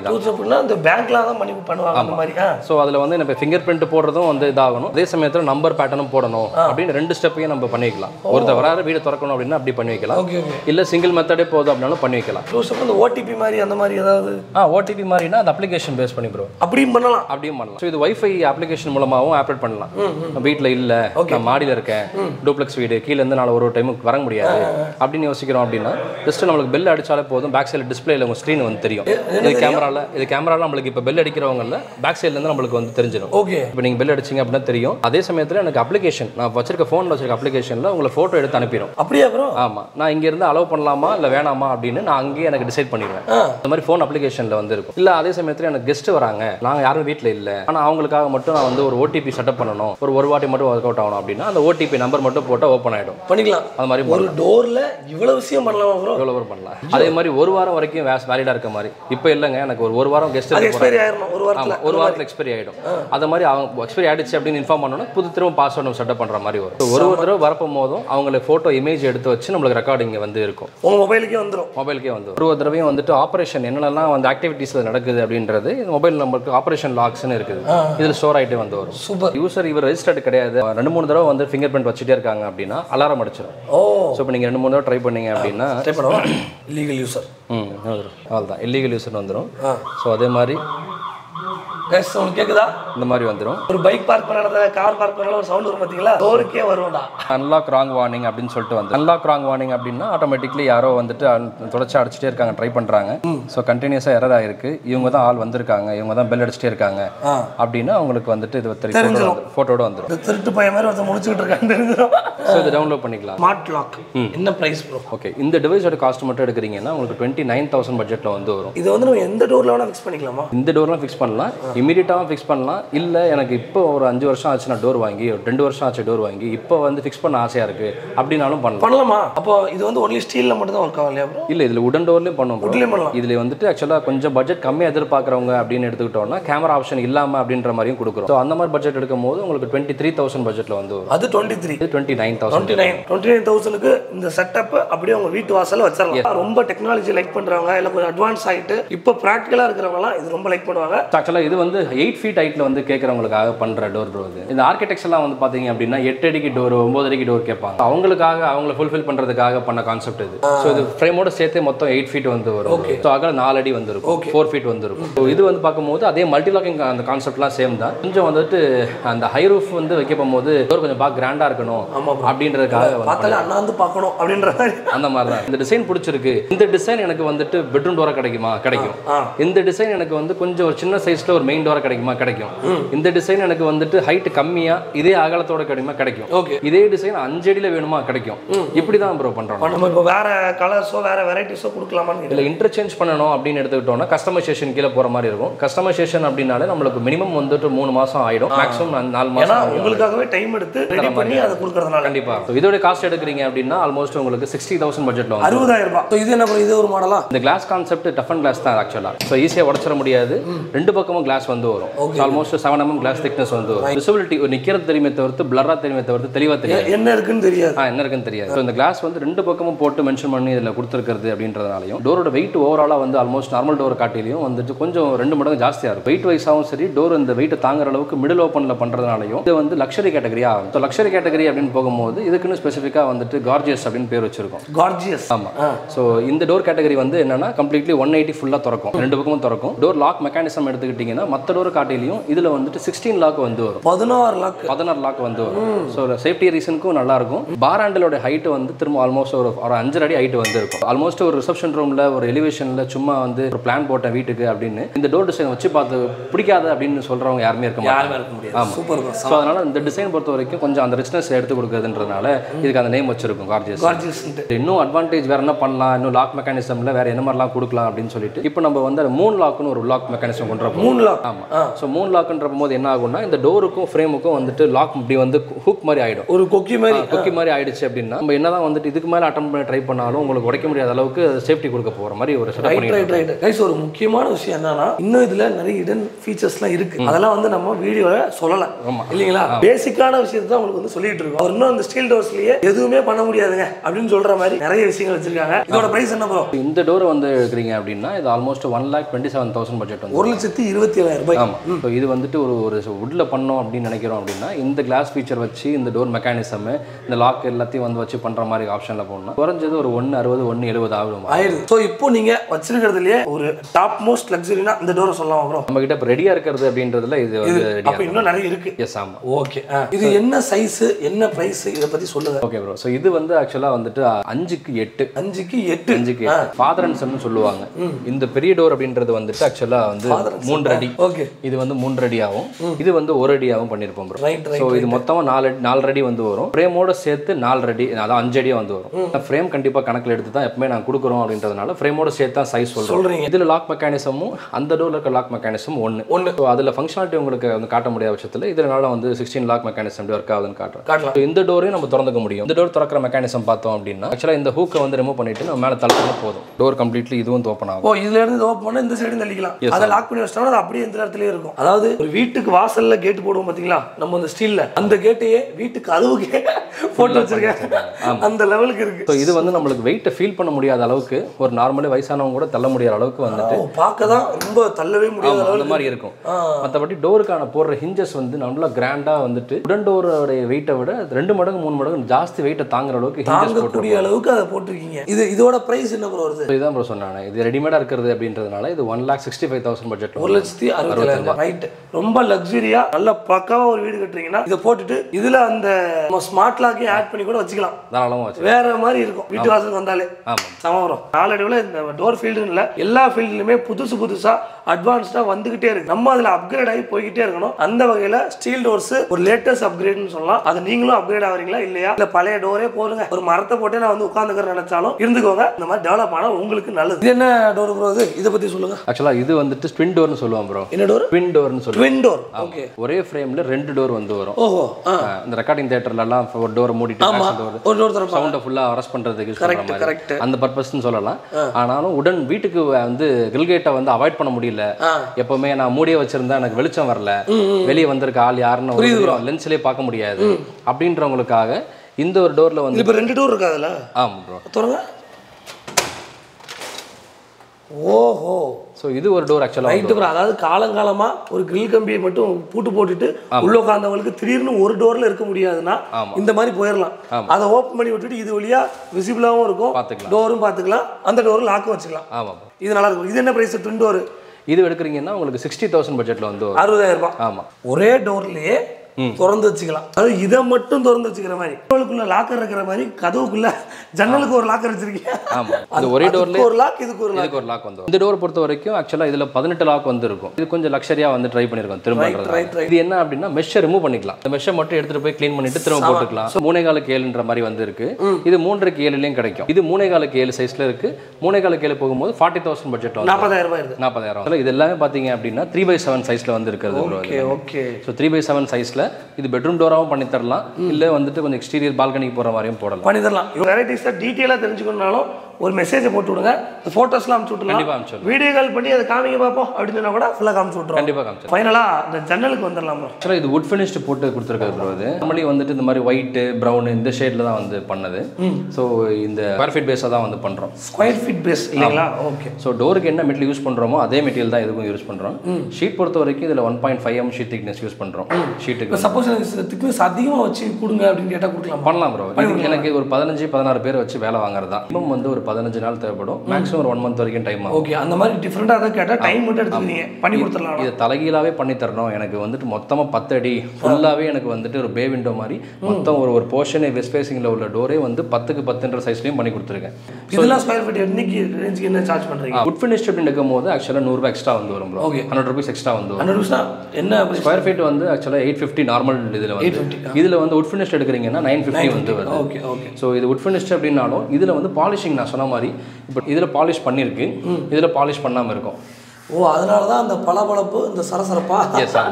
தான் டூ ஸ்டெப்னா இந்த பேங்க்ல தான் பண்ணி பண்ணுவாங்க அந்த மாதிரி ஆ ஸோ அதில் வந்து நம்ம ஃபிங்கர் பிரிண்ட் போடுறதும் வந்து இதாகணும் அதே சமயத்தில் நம்பர் பேட்டர்னும் போடணும் அப்படின்னு ரெண்டு ஸ்டெப்பையும் நம்ம பண்ணி வைக்கலாம் ஒருத்தர் வராரு வீடு திறக்கணும் அப்படின்னா அப்படி பண்ணி வைக்கலாம் ஓகே ஓகே இல்லை சிங்கிள் மெத்தடே போதும் அப்படின்னாலும் பண்ணி வைக்கலாம் டூ ஸ்டெப் இந்த ஓடிபி மாதிரி அந்த மாதிரி ஏதாவது ஆ ஓடிபி மாதிரினா அந்த அப்ளிகேஷன் பேஸ் பண்ணி ப்ரோ அப்படியும் பண்ணலாம் அப்படியும் பண்ணலாம் ஸோ இது வைஃபை அப்ளிகேஷன் மூலமாகவும் ஆப்ரேட் பண்ணலாம் வீட்டில் இல்லை நான் மாடியில் இருக்கேன் டூப்ளெக்ஸ் வீடு கீழே இருந்து நாள் ஒரு டைமுக்கு வர முடியாது அப்படின்னு யோசிக்கிறோம் அப்படின்னா ஜஸ்ட் நம்மளுக்கு பெல் அடிச்சாலே போதும் பேக் சைடு டிஸ்பிளேல உங்கள் ஸ்க்ரீன் வந்து தெரியும் இது கேமரால இது கேமரால நம்மளுக்கு இப்போ பெல் அடிக்கிறவங்கல பேக் சைடுல இருந்து நம்மளுக்கு வந்து தெரிஞ்சிடும் ஓகே இப்போ நீங்கள் பெல் அடிச்சிங்க அப்படின்னா தெரியும் அதே சமயத்தில் எனக்கு அப்ளிகேஷன் நான் வச்சிருக்க ஃபோனில் வச்சிருக்க அப்ளிகேஷனில் உங்களை ஃபோட்டோ எடுத்து அனுப்பிடும் அப்படியா ப்ரோ ஆமாம் நான் இங்கேருந்து அலோவ் பண்ணலாமா இல்லை வேணாமா அப்படின்னு நான் அங்கேயே எனக்கு டிசைட் பண்ணிடுவேன் இந்த மாதிரி ஃபோன் அப்ளிகேஷனில் வந்து இருக்கும் இல்லை அதே சமயத்தில் எனக்கு கெஸ்ட் வராங்க நாங்கள் யாரும் வீட்டில் இல்லை ஆனால் அவங்களுக்காக மட்டும் நான் வந்து ஒரு ஓடிபி செட்டப் பண்ணணும் ஒரு ஒரு வாட்டி மட்டும் ஒர்க் அவுட் ஆகணும் அப்படின்னா அந்த ஓடிபி நம்பர் மட்டும் போட்டால் ஓப்பன் ஆகிடும் பண்ணிக்கலாம் அது மாதிரி ஒரு டோர்ல இவ்வளவு விஷயம் பண்ணலாமா ப்ரோ எவ்வளோ பேர் பண்ணலாம் அதே மாதிரி ஒரு வாரம் வரைக்கும் வேஸ் வேலிடாக இருக்க மாதிரி இப்போ இல்லைங்க எனக்கு ஒரு ஒரு வாரம் கெஸ்ட் அது எக்ஸ்பைரி ஆயிரணும் ஒரு வாரத்துல ஆமாம் ஒரு வாரத்தில் எக்ஸ்பைரி ஆகிடும் அது மாதிரி அவங்க எக்ஸ்பைரி ஆயிடுச்சு அப்படின்னு இன்ஃபார்ம் பண்ணோன்னா புது திரும்ப பாஸ்வேர்டு நம்ம செட்டப் பண்ணுற மாதிரி வரும் So, ஒரு ஒரு தடவை வரப்பும் போதும் அவங்களுக்கு ஃபோட்டோ இமேஜ் எடுத்து வச்சு நம்மளுக்கு ரெக்கார்டிங் வந்து இருக்கும் உங்க மொபைலுக்கே வந்துரும் மொபைலுக்கே வந்து ஒரு ஒரு தடவையும் வந்துட்டு ஆப்ரேஷன் என்னென்னலாம் வந்து ஆக்டிவிட்டீஸில் நடக்குது அப்படின்றது இந்த மொபைல் நம்மளுக்கு ஆப்ரேஷன் லாக்ஸ்னு இருக்குது இதில் ஸ்டோர் ஆகிட்டு வந்து வரும் சூப்பர் யூசர் இவர் ரெஜிஸ்டர்டு கிடையாது ரெண்டு மூணு தடவை வந்து ஃபிங்கர் பிரிண்ட் வச்சுட்டே இருக்காங்க அப்படின்னா அலாரம் அடிச்சிடும் ஓ ஸோ இப்போ நீங்கள் ரெண்டு மூணு தடவை ட்ரை பண்ணீங்க அப்படின்னா ட்ரை பண்ணுவா லீகல் யூசர் ம் வந்துடும் அவ்வளோதான் இல்லீகல் யூசர் வந்துடும் ஸோ அதே மாதிரி கேஸ் உங்களுக்கு கேக்குதா இந்த மாதிரி வந்துடும் ஒரு பைக் பார்க் பண்ண இடத்துல கார் பார்க் பண்ணாலும் ஒரு சவுண்ட் வரும் பாத்தீங்களா டோருக்கே வரும்டா அன்லாக் ராங் வார்னிங் அப்படின்னு சொல்லிட்டு வந்து அன்லாக் ராங் வார்னிங் அப்படின்னா ஆட்டோமேட்டிக்லி யாரோ வந்துட்டு un- தொடர்ச்சி அடிச்சிட்டே இருக்காங்க ட்ரை பண்ணுறாங்க ஸோ கண்டினியூஸாக எரர் ஆயிருக்கு இவங்க தான் ஆள் வந்திருக்காங்க இவங்க தான் பெல் அடிச்சிட்டே இருக்காங்க ஆ. அப்படின்னா அவங்களுக்கு வந்துட்டு இது தெரியும் ஃபோட்டோட வந்துடும் இந்த திருட்டு பையன் மாதிரி ஒருத்தன் முடிச்சுக்கிட்டு இருக்கான்னு தெரிஞ்சிடும் ஸோ இதை டவுன்லோட் பண்ணிக்கலாம் ஸ்மார்ட் லாக் என்ன பிரைஸ் ப்ரோ ஓகே இந்த டிவைஸோட காஸ்ட் மட்டும் எடுக்கிறீங்கன்னா உங்களுக்கு டுவெண்ட்டி நைன் தௌசண்ட் பட்ஜெட்டில் வந்து வரும் இது வந்து நம்ம எந்த டோர்ல வேணா ஃபிக்ஸ் பண்ணிக்கலாமா இந்த டோர்லாம் ஃபிக்ஸ் பண்ணலாம் இமீடியட்டாகவும் ஃபிக்ஸ் பண்ணலாம் இல்லை எனக்கு இப்போ ஒரு அஞ்சு வருஷம் ஆச்சு நான் டோர் வாங்கி ஒரு ரெண்டு வருஷம் ஆச்சு டோர் வாங்கி இப்போ வந்து ஃபிக்ஸ் பண்ண ஆசையாக இருக்குது அப்படின்னாலும் பண்ணலாம் பண்ணலாமா அப்போ இது வந்து ஒன்லி ஸ்டீல்ல மட்டும் தான் ஒர்க் ஆகும் இல்லையா ப்ரோ இல்லை இதில் உடன் டோர்லேயும் பண்ணுவோம் bro. உட்லயும் பண்ணலாம் இதில் வந்துட்டு ஆக்சுவலாக கொஞ்சம் பட்ஜெட் கம்மியாக எதிர்பார்க்குறவங்க அப்படின்னு எடுத்துக்கிட்டோம்னா கேமரா ஆப்ஷன் இல்லாமல் அப்படின்ற மாதிரியும் கொடுக்குறோம் ஸோ அந்த மாதிரி பட்ஜெட் எடுக்கும் போது உங்களுக்கு டுவெண்ட்டி த்ரீ தௌசண்ட் பட்ஜெட்டில் வந்து வரும் அது டுவெண்ட்டி த்ரீ இது twenty nine thousand twenty nine twenty nine தௌசண்ட்க்கு இந்த செட்டப் அப்படியே உங்க வீட்டு வாசல்ல வச்சிடலாம் ரொம்ப டெக்னாலஜி லைக் பண்றவங்க இல்ல கொஞ்சம் அட்வான்ஸ் ஆயிட்டு இப்போ ப்ராக்டிக்கலா இருக்கிறவங்கலாம் இது ரொம்ப லைக் பண்ணுவாங்க ஆக்சுவலாக இது வந்து எயிட் ஃபீட் ஹைட்டில் வந்து கேட்குறவங்களுக்காக பண்ணுற டோர் ப்ரோ இது இந்த architects எல்லாம் வந்து பார்த்தீங்க அப்படின்னா எட்டு அடிக்கு டோர் ஒம்பது அடிக்கு டோர் கேட்பாங்க அவங்களுக்காக அவங்கள ஃபுல்ஃபில் பண்ணுறதுக்காக பண்ண கான்செப்ட் இது ஸோ இது ஃப்ரேமோட சேர்த்து மொத்தம் எயிட் ஃபீட் வந்து வரும் ஸோ அகல நாலு அடி வந்துருக்கும் ஃபோர் ஃபீட் வந்துருக்கும் ஸோ இது வந்து பார்க்கும்போது அதே மல்டி லாக்கிங் அந்த கான்செப்ட்லாம் சேம் தான் கொஞ்சம் வந்துட்டு அந்த ஹை ரூஃப் வந்து வைக்க போகும்போது டோர் கொஞ்சம் பார்க்க கிராண்டாக இருக்கணும் அப்படின்றதுக்காக வந்து பார்த்தாலே அண்ணாந்து பார்க்கணும் அப்படின்ற மாதிரி அந்த மாதிரி தான் இந்த டிசைன் பிடிச்சிருக்கு இந்த டிசைன் எனக்கு வந்துட்டு பெட்ரூம் டோரா கிடைக்குமா கிடைக்கும் ஆ. இந்த டிசைன் எனக்கு வந்து கொஞ்சம் ஒரு சின்ன சைஸ்ல ஒரு மெயின் டோரா கிடைக்குமா கிடைக்கும் இந்த டிசைன் எனக்கு வந்துட்டு ஹைட் கம்மியா இதே அகலத்தோட கிடைக்குமா கிடைக்கும் ஓகே இதே டிசைன் அஞ்சு அடியில வேணுமா கிடைக்கும் இப்படி தான் ப்ரோ பண்றோம் நம்ம இப்போ வேற கலர்ஸோ வேற வெரைட்டிஸோ கொடுக்கலாமான்னு இதுல இன்டர்சேஞ்ச் பண்ணணும் அப்படின்னு எடுத்துக்கிட்டோம்னா கஸ்டமைசேஷன் கீழே போற மாதிரி இருக்கும் கஸ்டமைசேஷன் அப்படின்னாலே நம்மளுக்கு மினிமம் வந்துட்டு மூணு மாசம் ஆயிடும் மேக்ஸிமம் நாலு ஏன்னா மாசம் ஆகும். உங்களுக்காகவே டைம் எடுத்து ரெடி பண்ணி அதை கொடுக்கறதுனால கண்டிப்பா So இதோட காஸ்ட் எடுக்கிறீங்க அப்படின்னா ஆல்மோஸ்ட் உங்களுக்கு சிக்ஸ்டி தௌசண்ட் பட்ஜெட்ல வந்து அறுபதாயிரம் ரூபாய் So இது என்ன bro? இது ஒரு மாடலா இந்த glass concept tough and glass தான் ஆக்சுவலாக ஸோ ஈஸியாக உடச்சிட முடியாது ரெண்டு பக்கமும் கிளாஸ் வந்து வரும் almost seven MM glass thickness வந்து வரும் விசிபிலிட்டி ஒரு நிற்கிறது தெரியுமே தவிர்த்து பிளராக தெரியுமே தவிர்த்து தெளிவாக தெரியாது என்ன இருக்குன்னு தெரியாது ஆ என்ன இருக்குன்னு தெரியாது ஸோ இந்த கிளாஸ் வந்து ரெண்டு பக்கமும் போட்டு மென்ஷன் பண்ணி இதில் கொடுத்துருக்கிறது அப்படின்றதுனாலையும் டோரோட வெயிட் ஓவராலாக வந்து ஆல்மோஸ்ட் நார்மல் டோர் காட்டிலையும் வந்துட்டு கொஞ்சம் ரெண்டு மடங்கு ஜாஸ்தியாக இருக்கும் வெயிட் வைஸாகவும் சரி டோர் இந்த வெயிட்டை தாங்குற அளவுக்கு மிடில் ஓப்பனில் பண்ணுறதுனாலையும் இது வந்து லக்ஸரி கேட்டகரி ஆகும் ஸோ லக்ஸரி கேட்டகரி அப்படின்னு போகும்போது இதுக்குன்னு ஸ்பெசிஃபிக்காக வந்துட்டு கார்ஜியஸ் அப்படின்னு பேர் வச்சிருக்கோம் கார்ஜியஸ் ஆமாம் ஸோ இந்த டோர் கேட்டகரி வந்து என்னன்னா கம்ப்ளீட்லி ஒன் எயிட்டி ஃபுல்லாக திறக்கும் ரெண்டு பக்கமும் திறக்கும் டோர் லாக் மெக்கானிசம் எடுத்துக்கிட்டிங்கன்னா மற்ற டோர் காட்டிலையும் இதில் வந்துட்டு சிக்ஸ்டீன் லாக் வந்து வரும் பதினாறு லாக் பதினாறு லாக் வந்து வரும் ஸோ சேஃப்டி ரீசனுக்கும் நல்லா இருக்கும் பார் ஹேண்டலோட ஹைட் வந்து திரும்ப ஆல்மோஸ்ட் ஒரு ஒரு அஞ்சரை அடி ஹைட் வந்து இருக்கும் ஆல்மோஸ்ட் ஒரு ரிசப்ஷன் ரூமில் ஒரு எலிவேஷனில் சும்மா வந்து ஒரு பிளான் போட்டேன் வீட்டுக்கு அப்படின்னு இந்த டோர் டிசைன் வச்சு பார்த்து பிடிக்காது அப்படின்னு சொல்கிறவங்க யாருமே இருக்க மாட்டாங்க யாருமே இருக்க முடியாது சூப்பர் ப்ரோ ஸோ அதனால இந்த டிசைன் பொறுத்த வரைக்கும் கொஞ்சம் அந்த ரிச்னஸ் எடுத்து கொடுக்குறதுன்றதுனால இதுக்கு அந்த நேம் வச்சிருக்கும் கார்ஜியஸ் கார்ஜியஸ்ன்ட்டு இன்னும் அட்வான்டேஜ் வேற என்ன பண்ணலாம் இன்னும் லாக் மெக்கானிசம்ல வேற என்ன மாதிரிலாம் கொடுக்கலாம் அப்படின்னு சொல்லிட்டு இப்போ நம்ம வந்து அந்த மூணு லாக்னு ஒரு லாக் மெக்கானிசம் கொண்டு வரப்போம் மூணு லாக் ஆமா ஸோ மூணு லாக்ன்ற போது என்ன ஆகும்னா இந்த டோருக்கும் ஃப்ரேமுக்கும் வந்துட்டு லாக் இப்படி வந்து ஹுக் மாதிரி ஆயிடும் ஒரு கொக்கி மாதிரி கொக்கி மாதிரி ஆயிடுச்சு அப்படின்னா நம்ம என்னதான் வந்துட்டு இதுக்கு மேல அட்டம் பண்ணி ட்ரை பண்ணாலும் உங்களுக்கு உடைக்க முடியாத அளவுக்கு சேஃப்டி கொடுக்க போற மாதிரி ஒரு செட்டப் ரைட் பண்ணி ரைட் ரைட் கைஸ் ஒரு முக்கியமான விஷயம் என்னன்னா இன்னும் இதுல நிறைய இடன் ஃபீச்சர்ஸ்லாம் இருக்கு அதெல்லாம் வந்து நம்ம வீடியோல சொல்லல ஆமா. இல்லைங்களா பேசிக்கான விஷயத்தை தான் உங்களுக்கு வந்து சொல்லிட்டு இருக்கோம் அவர் இன்னும் இந்த ஸ்டீல் டோர்ஸ்லயே எதுவுமே பண்ண முடியாதுங்க அப்படின்னு சொல்ற மாதிரி நிறைய விஷயங்கள் வச்சிருக்காங்க இதோட பிரைஸ் என்ன ப்ரோ இந்த டோர் வந்து எடுக்கிறீங்க அப்படின்னா இது almost one lakh twenty seven thousand budget வந்து ஒரு லட்சத்தி இருபத்தி ஏழாயிரம் ரூபாய் ஆமாம் ஸோ இது வந்துட்டு ஒரு ஒரு வுட்டில் பண்ணோம் அப்படின்னு நினைக்கிறோம் அப்படின்னா இந்த கிளாஸ் ஃபீச்சர் வச்சு இந்த டோர் மெக்கானிசம் இந்த லாக் எல்லாத்தையும் வந்து வச்சு பண்ணுற மாதிரி ஆப்ஷனில் போகணும்னா குறைஞ்சது ஒரு ஒன்று அறுபது ஒன்று எழுபது ஆகும் ஆயிடுது ஸோ இப்போ நீங்க வச்சிருக்கிறதுலயே ஒரு டாப் மோஸ்ட் லக்ஸரினா இந்த டோரை சொல்லலாம் ப்ரோ நம்ம கிட்ட இப்போ ரெடியாக இருக்கிறது அப்படின்றதுல இது வந்து அப்போ இன்னும் நிறைய இருக்கு எஸ் ஆமாம் ஓகே இது என்ன சைஸ் என்ன பிரைஸ் இதை பத்தி சொல்லுங்க ஓகே ப்ரோ ஸோ இது வந்து ஆக்சுவலாக வந்துட்டு அஞ்சுக்கு எட்டு அஞ்சுக்கு எட்டு அஞ்சுக்கு எட்டு ஃபாதர் அண்ட் சன்னு சொல்லுவாங்க இந்த பெரிய டோர் அப்படின்றது வந்துட்டு ஆக்சுவலாக வந்து மூன்று அடி ஓகே இது வந்து மூன்று அடி ஆகும் இது வந்து ஒரு அடியாகவும் பண்ணியிருப்போம் ப்ரோ ரைட் ரைட் ஸோ இது மொத்தமாக நாலு அடி நாலு அடி வந்து வரும் ஃப்ரேமோட சேர்த்து நாலு அடி அதான் அஞ்சு அடியாக வந்து வரும் ஃப்ரேம் கண்டிப்பாக கணக்கில் எடுத்து தான் எப்பவுமே நான் கொடுக்குறோம் அப்படின்றதுனால ஃப்ரேமோட சேர்த்து தான் சைஸ் சொல்கிறோம் சொல்றீங்க. இதில் லாக் மெக்கானிசமும் அந்த டோரில் இருக்க லாக் மெக்கானிசம் ஒன்று ஒண்ணு. ஸோ அதில் ஃபங்க்ஷனாலிட்டி உங்களுக்கு வந்து காட்ட முடியாத பட்சத்தில் இதனால வந்து சிக்ஸ்டீன் லாக் மெக்கானிசம் எப்படி ஒர்க் ஆகுதுன்னு காட்டுறேன் காட்டலாம் So, இந்த டோரையும் நம்ம திறந்துக்க முடியும் இந்த டோர் திறக்கிற மெக்கானிசம் பார்த்தோம் அப்படின்னா ஆக்சுவலாக இந்த ஹூக்கை வந்து ரிமூவ் பண்ணிட்டு நம்ம மேலே தள்ளினா போதும் டோர் கம்ப்ளீட்லி இதுவும் ஓப்பன் ஆகும் ஓ இதுல இருந்து ஓப்பன் பண்ணா இந்த சைடு தள்ளிக்கலாம் அதை லாக் பண்ணி வச்சிட்டோம்னா அது அப்படியே இந்த இடத்துலயே இருக்கும் அதாவது ஒரு வீட்டுக்கு வாசல்ல கேட் போடுவோம் பாத்தீங்களா நம்ம அந்த ஸ்டீல்ல அந்த கேட்டையே வீட்டுக்கு கதவுக்கே போட்டு வச்சிருக்கேன் அந்த லெவலுக்கு இருக்கு ஸோ இது வந்து நம்மளுக்கு வெயிட்டை ஃபீல் பண்ண முடியாத அளவுக்கு ஒரு நார்மலே வயசானவங்க கூட தள்ள முடியாத அளவுக்கு வந்துட்டு ஓ பார்க்க தான் ரொம்ப தள்ளவே முடியாத ஆமா, அந்த அளவுக்கு மாதிரி இருக்கும் மற்றபடி டோருக்கான போடுற ஹிஞ்சஸ் வந்து நல்லா கிராண்டா வந்துட்டு உடன் டோரோடைய வெயிட்டை விட ரெண்டு மடங்கு மூணு மடங்கு ஜாஸ்தி வெயிட்டை தாங்குற அளவுக்கு ஹிஞ்சஸ் போட்டு தாங்கக்கூடிய அளவுக்கு அதை போட்டிருக்கீங்க இது இதோட பிரைஸ் என்ன ப்ரோ வருது இதுதான் ப்ரோ சொன்னானே இது ரெடிமேடா இருக்கிறது அப்படின்றதுனால இது one lakh sixty five thousand budget ஒரு லட்சத்தி அறுபத்தேழாயிரம் ரூபாய் ரைட் ரொம்ப லக்ஸுரியா நல்ல பக்காவா ஒரு வீடு கட்டுறீங்கன்னா இதை போட்டுட்டு இதுல அந்த ஸ்மார்ட் லாக்கையும் ஆட் பண்ணி கூட வச்சுக்கலாம் தாராளமாக வச்சு வேற மாதிரி இருக்கும் வீட்டு வாசலுக்கு வந்தாலே ஆமாம் சமபுரம் நாளடைவில் இந்த டோர் ஃபீல்டுன்னு இல்லை எல்லா ஃபீல்டுலையுமே புதுசு புதுசா அட்வான்ஸ்டா வந்துகிட்டே இருக்கு நம்ம அதுல அப்கிரேட் ஆகி போய்கிட்டே இருக்கணும் அந்த வகையில ஸ்டீல் டோர்ஸ் ஒரு லேட்டஸ்ட் அப்கிரேட்னு சொல்லலாம் அது நீங்களும் அப்கிரேட் ஆகுறீங்களா இல்லையா இல்ல பழைய டோரே போடுங்க ஒரு மரத்தை போட்டு நான் வந்து உட்காந்துக்கிறேன் நினைச்சாலும் இருந்துக்கோங்க இந்த மாதிரி டெவலப் ஆனா உங்களுக்கு நல்லது இது என்ன டோர் ப்ரோ இது இதை பத்தி சொல்லுங்க ஆக்சுவலாக இது வந்துட்டு ஸ்பின் டோர்னு சொல்லுவோம் ப்ரோ என்ன டோர் ஸ்பின் டோர்னு சொல்லுவோம் ட்வின் டோர் ஓகே ஒரே ஃப்ரேம்ல ரெண்டு டோர் வந்து வரும் ஓஹோ ஆ ஆ, இந்த ரெக்கார்டிங் தேட்டர்லலாம் ஒரு டோரை மூடிட்டு டோர் ஒரு டோர் தரப்பா சவுண்டை ஃபுல்லாக அரெஸ்ட் பண்ணுறதுக்கு யூஸ் பண்ணுற மாதிரி correct. அந்த பர்பஸ்ன்னு சொல்லலாம் ஆனாலும் உடன் வீட்டுக்கு வந்து கிரில்கேட்டை வந்து அவாய்ட் பண்ண முடியல ஆ. எப்பவுமே நான் மூடியே வச்சிருந்தா எனக்கு வெளிச்சம் வரல வெளியே வந்திருக்க ஆள் யாருன்னு லென்ஸ்லேயே பார்க்க முடியாது அப்படின்றவங்களுக்காக இந்த ஒரு டோர்ல வந்து இது இப்போ ரெண்டு டோர் இருக்கா அதுல ஆமாம் ப்ரோ திறங்க ஓஹோ ஸோ இது ஒரு டோர் ஆக்சுவலாக ரைட்டு ப்ரோ அதாவது காலங்காலமா ஒரு கிரில் கம்பியை மட்டும் பூட்டு போட்டுட்டு உள்ள உட்காந்தவங்களுக்கு திடீர்னு ஒரு டோர்ல இருக்க முடியாதுன்னா ஆமா. இந்த மாதிரி போயிடலாம் அதை ஓப்பன் பண்ணி விட்டுட்டு இது வழியா விசிபிளாகவும் இருக்கும் பார்த்துக்கலாம். டோரும் பார்த்துக்கலாம் அந்த டோர் லாக்கும் வச்சுக்கலாம் ஆமாம் bro. இது நல்லா இருக்கும் இது என்ன பிரைஸ் ட்வின் டோர் இது எடுக்கிறீங்கன்னா உங்களுக்கு சிக்ஸ்டி தௌசண்ட் பட்ஜெட்டில் வந்து வரும் அறுபதாயிரம் ரூபாய் ஆமாம் ஒரே டோர்லயே திறந்து வச்சுக்கலாம் அது இதை மட்டும் திறந்து வச்சுக்கிற மாதிரி டோருக்குள்ள லாக்கர் இருக்கிற மாதிரி கதவுக்குள்ள ஜன்னலுக்கு ஒரு லாக்கர் வச்சிருக்கீங்க ஆமாம் இது ஒரே அதுக்கு டோர்லேயே ஒரு லாக் இதுக்கு ஒரு லாக் இதுக்கு ஒரு லாக் வந்து வரும். இந்த டோர் பொறுத்த வரைக்கும் ஆக்சுவலாக இதில் பதினெட்டு லாக் வந்து இருக்கும் இது கொஞ்சம் லக்ஸரியாக வந்து ட்ரை பண்ணியிருக்கோம் திரும்ப right, இது என்ன அப்படின்னா மெஷ்ஷை ரிமூவ் பண்ணிக்கலாம் இந்த மெஷ்ஷை மட்டும் எடுத்துட்டு போய் க்ளீன் பண்ணிட்டு திரும்ப போட்டுக்கலாம் ஸோ மூணே காலுக்கு ஏழுன்ற மாதிரி வந்து இருக்கு இது மூன்றரைக்கு ஏழுலையும் கிடைக்கும் இது மூணே காலுக்கு ஏழு சைஸ்ல இருக்கு மூணே காலுக்கு ஏழு போகும்போது ஃபார்ட்டி தௌசண்ட் பட்ஜெட் வந்து நாற்பதாயிரம் ரூபாய் இருக்கு நாற்பதாயிரம் இது எல்லாமே பார்த்தீங்க அப்படின்னா த்ரீ பை செவன் சைஸில் வந்து இருக்கிறது bro இது. Okay okay so three by seven சைஸில் இது பெட்ரூம் டோராகவும் பண்ணி தரலாம் இல்லை வந்துட்டு கொஞ்சம் எக்ஸ்டீரியர் பால்கனிக்கு போகிற மாதிரியும் போடலாம் பண்ணி தரலாம் இவங்க வெரைட்டிஸாக டீட்டெயிலாக தெரிஞ்சுக்கணும்னாலும் ஒரு மெசேஜை போட்டு விடுங்க இந்த ஃபோட்டோஸ்லாம் அனுப்பிச்சு கண்டிப்பா விட்டுலாம் அனுப்பிச்சு வீடியோ கால் பண்ணி அதை காமிங்க பார்ப்போம் அப்படின்னு சொன்னா கூட ஃபுல்லாக காமிச்சு விட்ருவோம் கண்டிப்பாக காமிச்சு ஃபைனலாக இந்த ஜன்னலுக்கு வந்துடலாம் bro. ஆக்சுவலாக இது வுட் ஃபினிஷ்டு போட்டு கொடுத்துருக்காரு ப்ரோ இது நார்மலி வந்துட்டு இந்த மாதிரி ஒயிட்டு ப்ரௌன் இந்த ஷேடில் தான் வந்து பண்ணது ஸோ இந்த ஸ்கொயர் ஃபீட் பேஸாக தான் வந்து பண்ணுறோம் ஸ்கொயர் ஃபீட் பேஸ் இல்லைங்களா ஓகே ஸோ டோருக்கு என்ன மெட்டீரியல் யூஸ் பண்ணுறோமோ அதே மெட்டீரியல் தான் இதுக்கும் யூஸ் பண்ணுறோம் ஷீட் பொறுத்த வரைக்கும் இதில் one point five M sheet thickness use பண்ணுறோம் ஷீட்டுக்கு இப்போ சப்போஸ் எனக்கு திக்னஸ் அதிகமாக வச்சு கொடுங்க அப்படின்னு கேட்டால் கொடுக்கலாம் பண்ணலாம் ப்ரோ இதுக்கு எனக்கு ஒரு பதினஞ்சு பதினாறு பேர் வச்சு வேலை வாங்குறது தான் இன்னும் வந்து ஒரு பதினஞ்சு நாள் தேவைப்படும் மேக்ஸிமம் ஒரு ஒன் மந்த் வரைக்கும் டைம் ஆகும் ஓகே அந்த மாதிரி டிஃப்ரெண்ட்டாக தான் கேட்டால் டைம் மட்டும் எடுத்துக்கிறீங்க பண்ணி கொடுத்துடலாம் இது தலைகீழாவே பண்ணி தரணும் எனக்கு வந்துட்டு மொத்தமாக பத்து அடி ஃபுல்லாகவே எனக்கு வந்துட்டு ஒரு பே விண்டோ மாதிரி மொத்தம் ஒரு ஒரு போர்ஷனே வெஸ்ட் ஃபேசிங்கில் உள்ள டோரே வந்து பத்துக்கு பத்துன்ற சைஸ்லையும் பண்ணி கொடுத்துருக்கேன் இதெல்லாம் ஸ்கொயர் ஃபீட் என்னைக்கு ரேஞ்சுக்கு என்ன சார்ஜ் பண்ணுறீங்க குட் ஃபினிஷ் அப்படின்னு இருக்கும் போது ஆக்சுவலாக நூறுரூவா எக்ஸ்ட்ரா வந்து வரும் bro Okay. Hundred rupees extra வந்து வரும் ஹண்ட்ரட் ருபீஸ்னா என்ன price? ஸ்கொயர் ஃபீட் வந்து ஆக்சுவலாக எயிட் ஃபிஃப்டி நார்மல் இதில் வந்து 850, இதில் வந்து உட் ஃபினிஷ் எடுக்கிறீங்கன்னா நைன் ஃபிஃப்டி வந்து வருது ஓகே ஓகே ஸோ இது உட் ஃபினிஷ்ட் அப்படின்னாலும் இதில் வந்து பாலிஷிங் நான் சொன்ன மாதிரி இப்போ இதில் பாலிஷ் பண்ணியிருக்கு இதில் பாலிஷ் பண்ணாமல் இருக்கும் ஓ அதனால தான் அந்த பளபளப்பு இந்த சரசரப்பா எஸ் ஆமாம்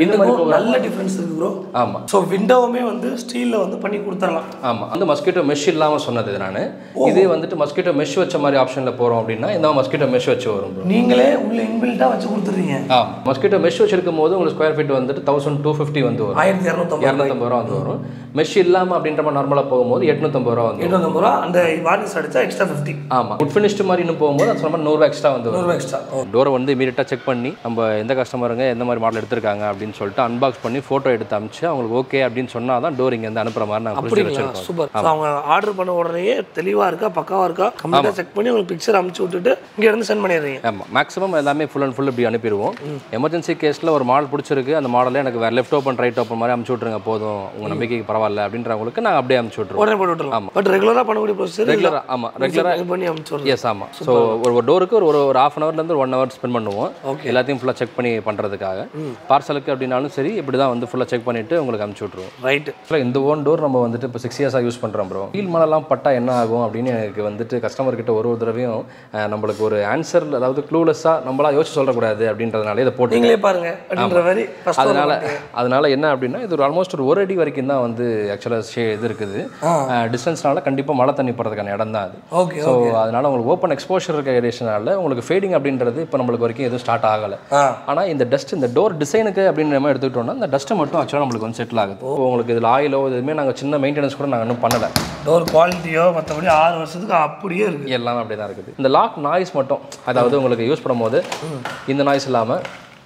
இதுக்கும் நல்ல டிஃப்ரென்ஸ் இருக்கு ப்ரோ ஆமாம் ஸோ விண்டோவுமே வந்து ஸ்டீலில் வந்து பண்ணி கொடுத்துடலாம் ஆமாம் வந்து மஸ்கிட்டோ மெஷ் இல்லாமல் சொன்னது நான் இதே வந்துட்டு மஸ்கிட்டோ மெஷ் வச்ச மாதிரி ஆப்ஷனில் போகிறோம் அப்படின்னா இந்த மஸ்கிட்டோ மெஷ் வச்சு வரும் bro. நீங்களே உள்ள இன்பில்ட்டாக வச்சு கொடுத்துறீங்க ஆமாம் மஸ்கிட்டோ மெஷ் வச்சிருக்கும் போது உங்களுக்கு ஸ்கொயர் ஃபீட் வந்துட்டு தௌசண்ட் டூ ஃபிஃப்டி வந்து வரும் ஆயிரத்தி இரநூத்தம்பது இரநூத்தம்பது ரூபா வந்து வரும் மெஷ் இல்லாமல் அப்படின்ற மாதிரி நார்மலாக போகும்போது எட்நூத்தம்பது ரூபா வந்து எட்நூத்தம்பது ரூபா அந்த வார்னிஷ் அடிச்சா எக்ஸ்ட்ரா ஃபிஃப்டி ஆமாம் குட் ஃபினிஷ்டு மாதிரி இன்னும் போகும்போது அது சொன்ன மாதிரி நூறுரூவா எக்ஸ்ட்ரா வந்து வரும் நூறுரூவா எக்ஸ்ட்ரா டோரை வந்து இமீடியட்டாக செக் பண்ணி நம்ம எந்த கஸ்டமருங்க எந்த மாதிரி மாடல் எடுத்திருக்காங்க அப்படின்னு சொல்லிட்டு அன்பாக்ஸ் பண்ணி ஃபோட்டோ எடுத்து அமிச்சு அவங்களுக்கு ஓகே அப்படின்னு சொன்னால் தான் டோர் இங்கேருந்து அனுப்புற மாதிரி நாங்கள் புரிஞ்சு அப்படிங்களா வச்சிருக்கோம் சூப்பர் ஸோ அவங்க ஆர்டர் பண்ண உடனே தெளிவாக இருக்கா பக்காவாக இருக்கா கம்ப்ளீட்டாக செக் பண்ணி உங்களுக்கு பிக்சர் அமுச்சு விட்டுட்டு இங்க இருந்து சென்ட் பண்ணிடுறீங்க ஆமாம் மேக்ஸிமம் எல்லாமே ஃபுல் அண்ட் ஃபுல் இப்படி அனுப்பிடுவோம் எமர்ஜென்சி கேஸில் ஒரு மாடல் பிடிச்சிருக்கு அந்த மாடலே எனக்கு வேறு லெஃப்ட் ஓப்பன் ரைட் ஓப்பன் மாதிரி அமுச்சு விட்ருங்க போதும் உங்கள் நம்பிக்கைக்கு பரவாயில்ல அப்படின்றவங்களுக்கு நாங்கள் அப்படியே அமுச்சு விட்ருவோம் உடனே போட்டு விட்டுறலாம் பட் ரெகுலராக பண்ணக்கூடிய ப்ரொசீஜர் ரெகுலராக ஆமாம் ரெகுலராக இது பண்ணி அமுச்சு விடுறது எஸ் ஆமாம் ஸோ ஒரு ஒரு டோருக்கு ஒரு ஒரு ஹாஃப் அன் ஹவர்லேருந்து ஒரு ஒன் ஹவர் ஸ்பெண்ட் பண்ணுவோம் எல்லாத்தையும் ஃபுல்லாக செக் பண்ணி பண்ணுறதுக்காக பார்சலுக்கு அப்படின்னாலும் சரி இப்படி தான் வந்து ஃபுல்லாக செக் பண்ணிவிட்டு உங்களுக்கு அமுச்சு விட்ருவோம் ரைட்டு ஆக்சுவலாக இந்த ஓன் டோர் நம்ம வந்துட்டு இப்போ சிக்ஸ் இயர்ஸாக யூஸ் பண்ணுறோம் ப்ரோ கீழ் மலைலாம் பட்டா என்ன ஆகும் அப்படின்னு எனக்கு வந்துட்டு கஸ்டமர் கிட்ட ஒரு ஒரு தடவையும் அஹ், நம்மளுக்கு ஒரு ஆன்சர் அதாவது க்ளூலெஸ்ஸாக நம்மளா யோசிச்சு சொல்லக்கூடாது அப்படின்றதுனால இதை போட்டு நீங்களே பாருங்க அப்படின்ற மாதிரி ஃபர்ஸ்ட் அதனால அதனால என்ன அப்படின்னா இது ஒரு ஆல்மோஸ்ட் ஒரு ஒரு அடி வரைக்கும் தான் வந்து ஆக்சுவலாக ஷே இது இருக்குது டிஸ்டன்ஸ்னால கண்டிப்பாக மழை தண்ணி போகிறதுக்கான இடம் தான் அது ஓகே ஸோ அதனால உங்களுக்கு ஓப்பன் எக்ஸ்போஷர் இருக்க ஏரியாஷனால உங்களுக்கு ஃபேடிங் அப்படின்றது இப்போ நம்மளுக்கு வரைக்கும் எதுவும் ஸ்டார்ட் ஆகலை ஆ ஆனால் இந்த டஸ்ட் இந்த டோர் டிசைனுக்கு அப்படின்னு நம்ம எடுத்துக்கிட்டோம்னா இந்த டஸ்ட்டை மட்டும் ஆக்சுவலாக நம்மளுக்கு வந்து செட்டில் ஆகுது இப்போ உங்களுக்கு இதில் ஆயிலோ எதுவுமே நாங்கள் சின்ன மெயின்டெனன்ஸ் கூட நாங்கள் இன்னும் பண்ணலை டோர் குவாலிட்டியோ மற்றபடி ஆறு வருஷத்துக்கு அப்படியே இருக்கு எல்லாமே அப்படியே தான் இருக்குது இந்த லாக் நாய்ஸ் மட்டும் அதாவது உங்களுக்கு யூஸ் பண்ணும்போது இந்த நாய்ஸ் இல்லாமல்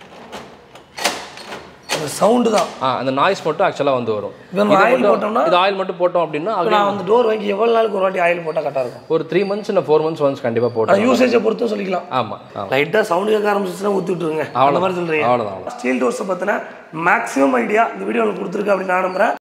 அந்த சவுண்டு தான் அந்த நாய்ஸ் மட்டும் ஆக்சுவலாக வந்து வரும் இப்போ நம்ம ஆயில் போட்டோம்னா இது ஆயில் மட்டும் போட்டோம் அப்படின்னா இப்போ அது நான் அந்த டோர் வாங்கி எவ்வளோ நாளுக்கு ஒரு வாட்டி ஆயில் போட்டால் கரெக்டாக இருக்கும் ஒரு த்ரீ மந்த்ஸ் இல்லை ஃபோர் மந்த்ஸ் ஒன்ஸ் கண்டிப்பாக போட்டோம் அது யூசேஜை பொறுத்தும் சொல்லிக்கலாம் ஆமாம் ஆமாம் லைட்டாக சவுண்டு கேட்க ஆரம்பிச்சுன்னா ஊற்றி விட்டுருங்க அந்த மாதிரி சொல்கிறீங்க அவ்வளோதான் அவ்வளோ ஸ்டீல் டோர்ஸை பற்றின மேக்ஸிமம் ஐடியா இந்த வீடியோவில் கொடுத்துருக்கு அப்படின்னு நான் நம்புறேன்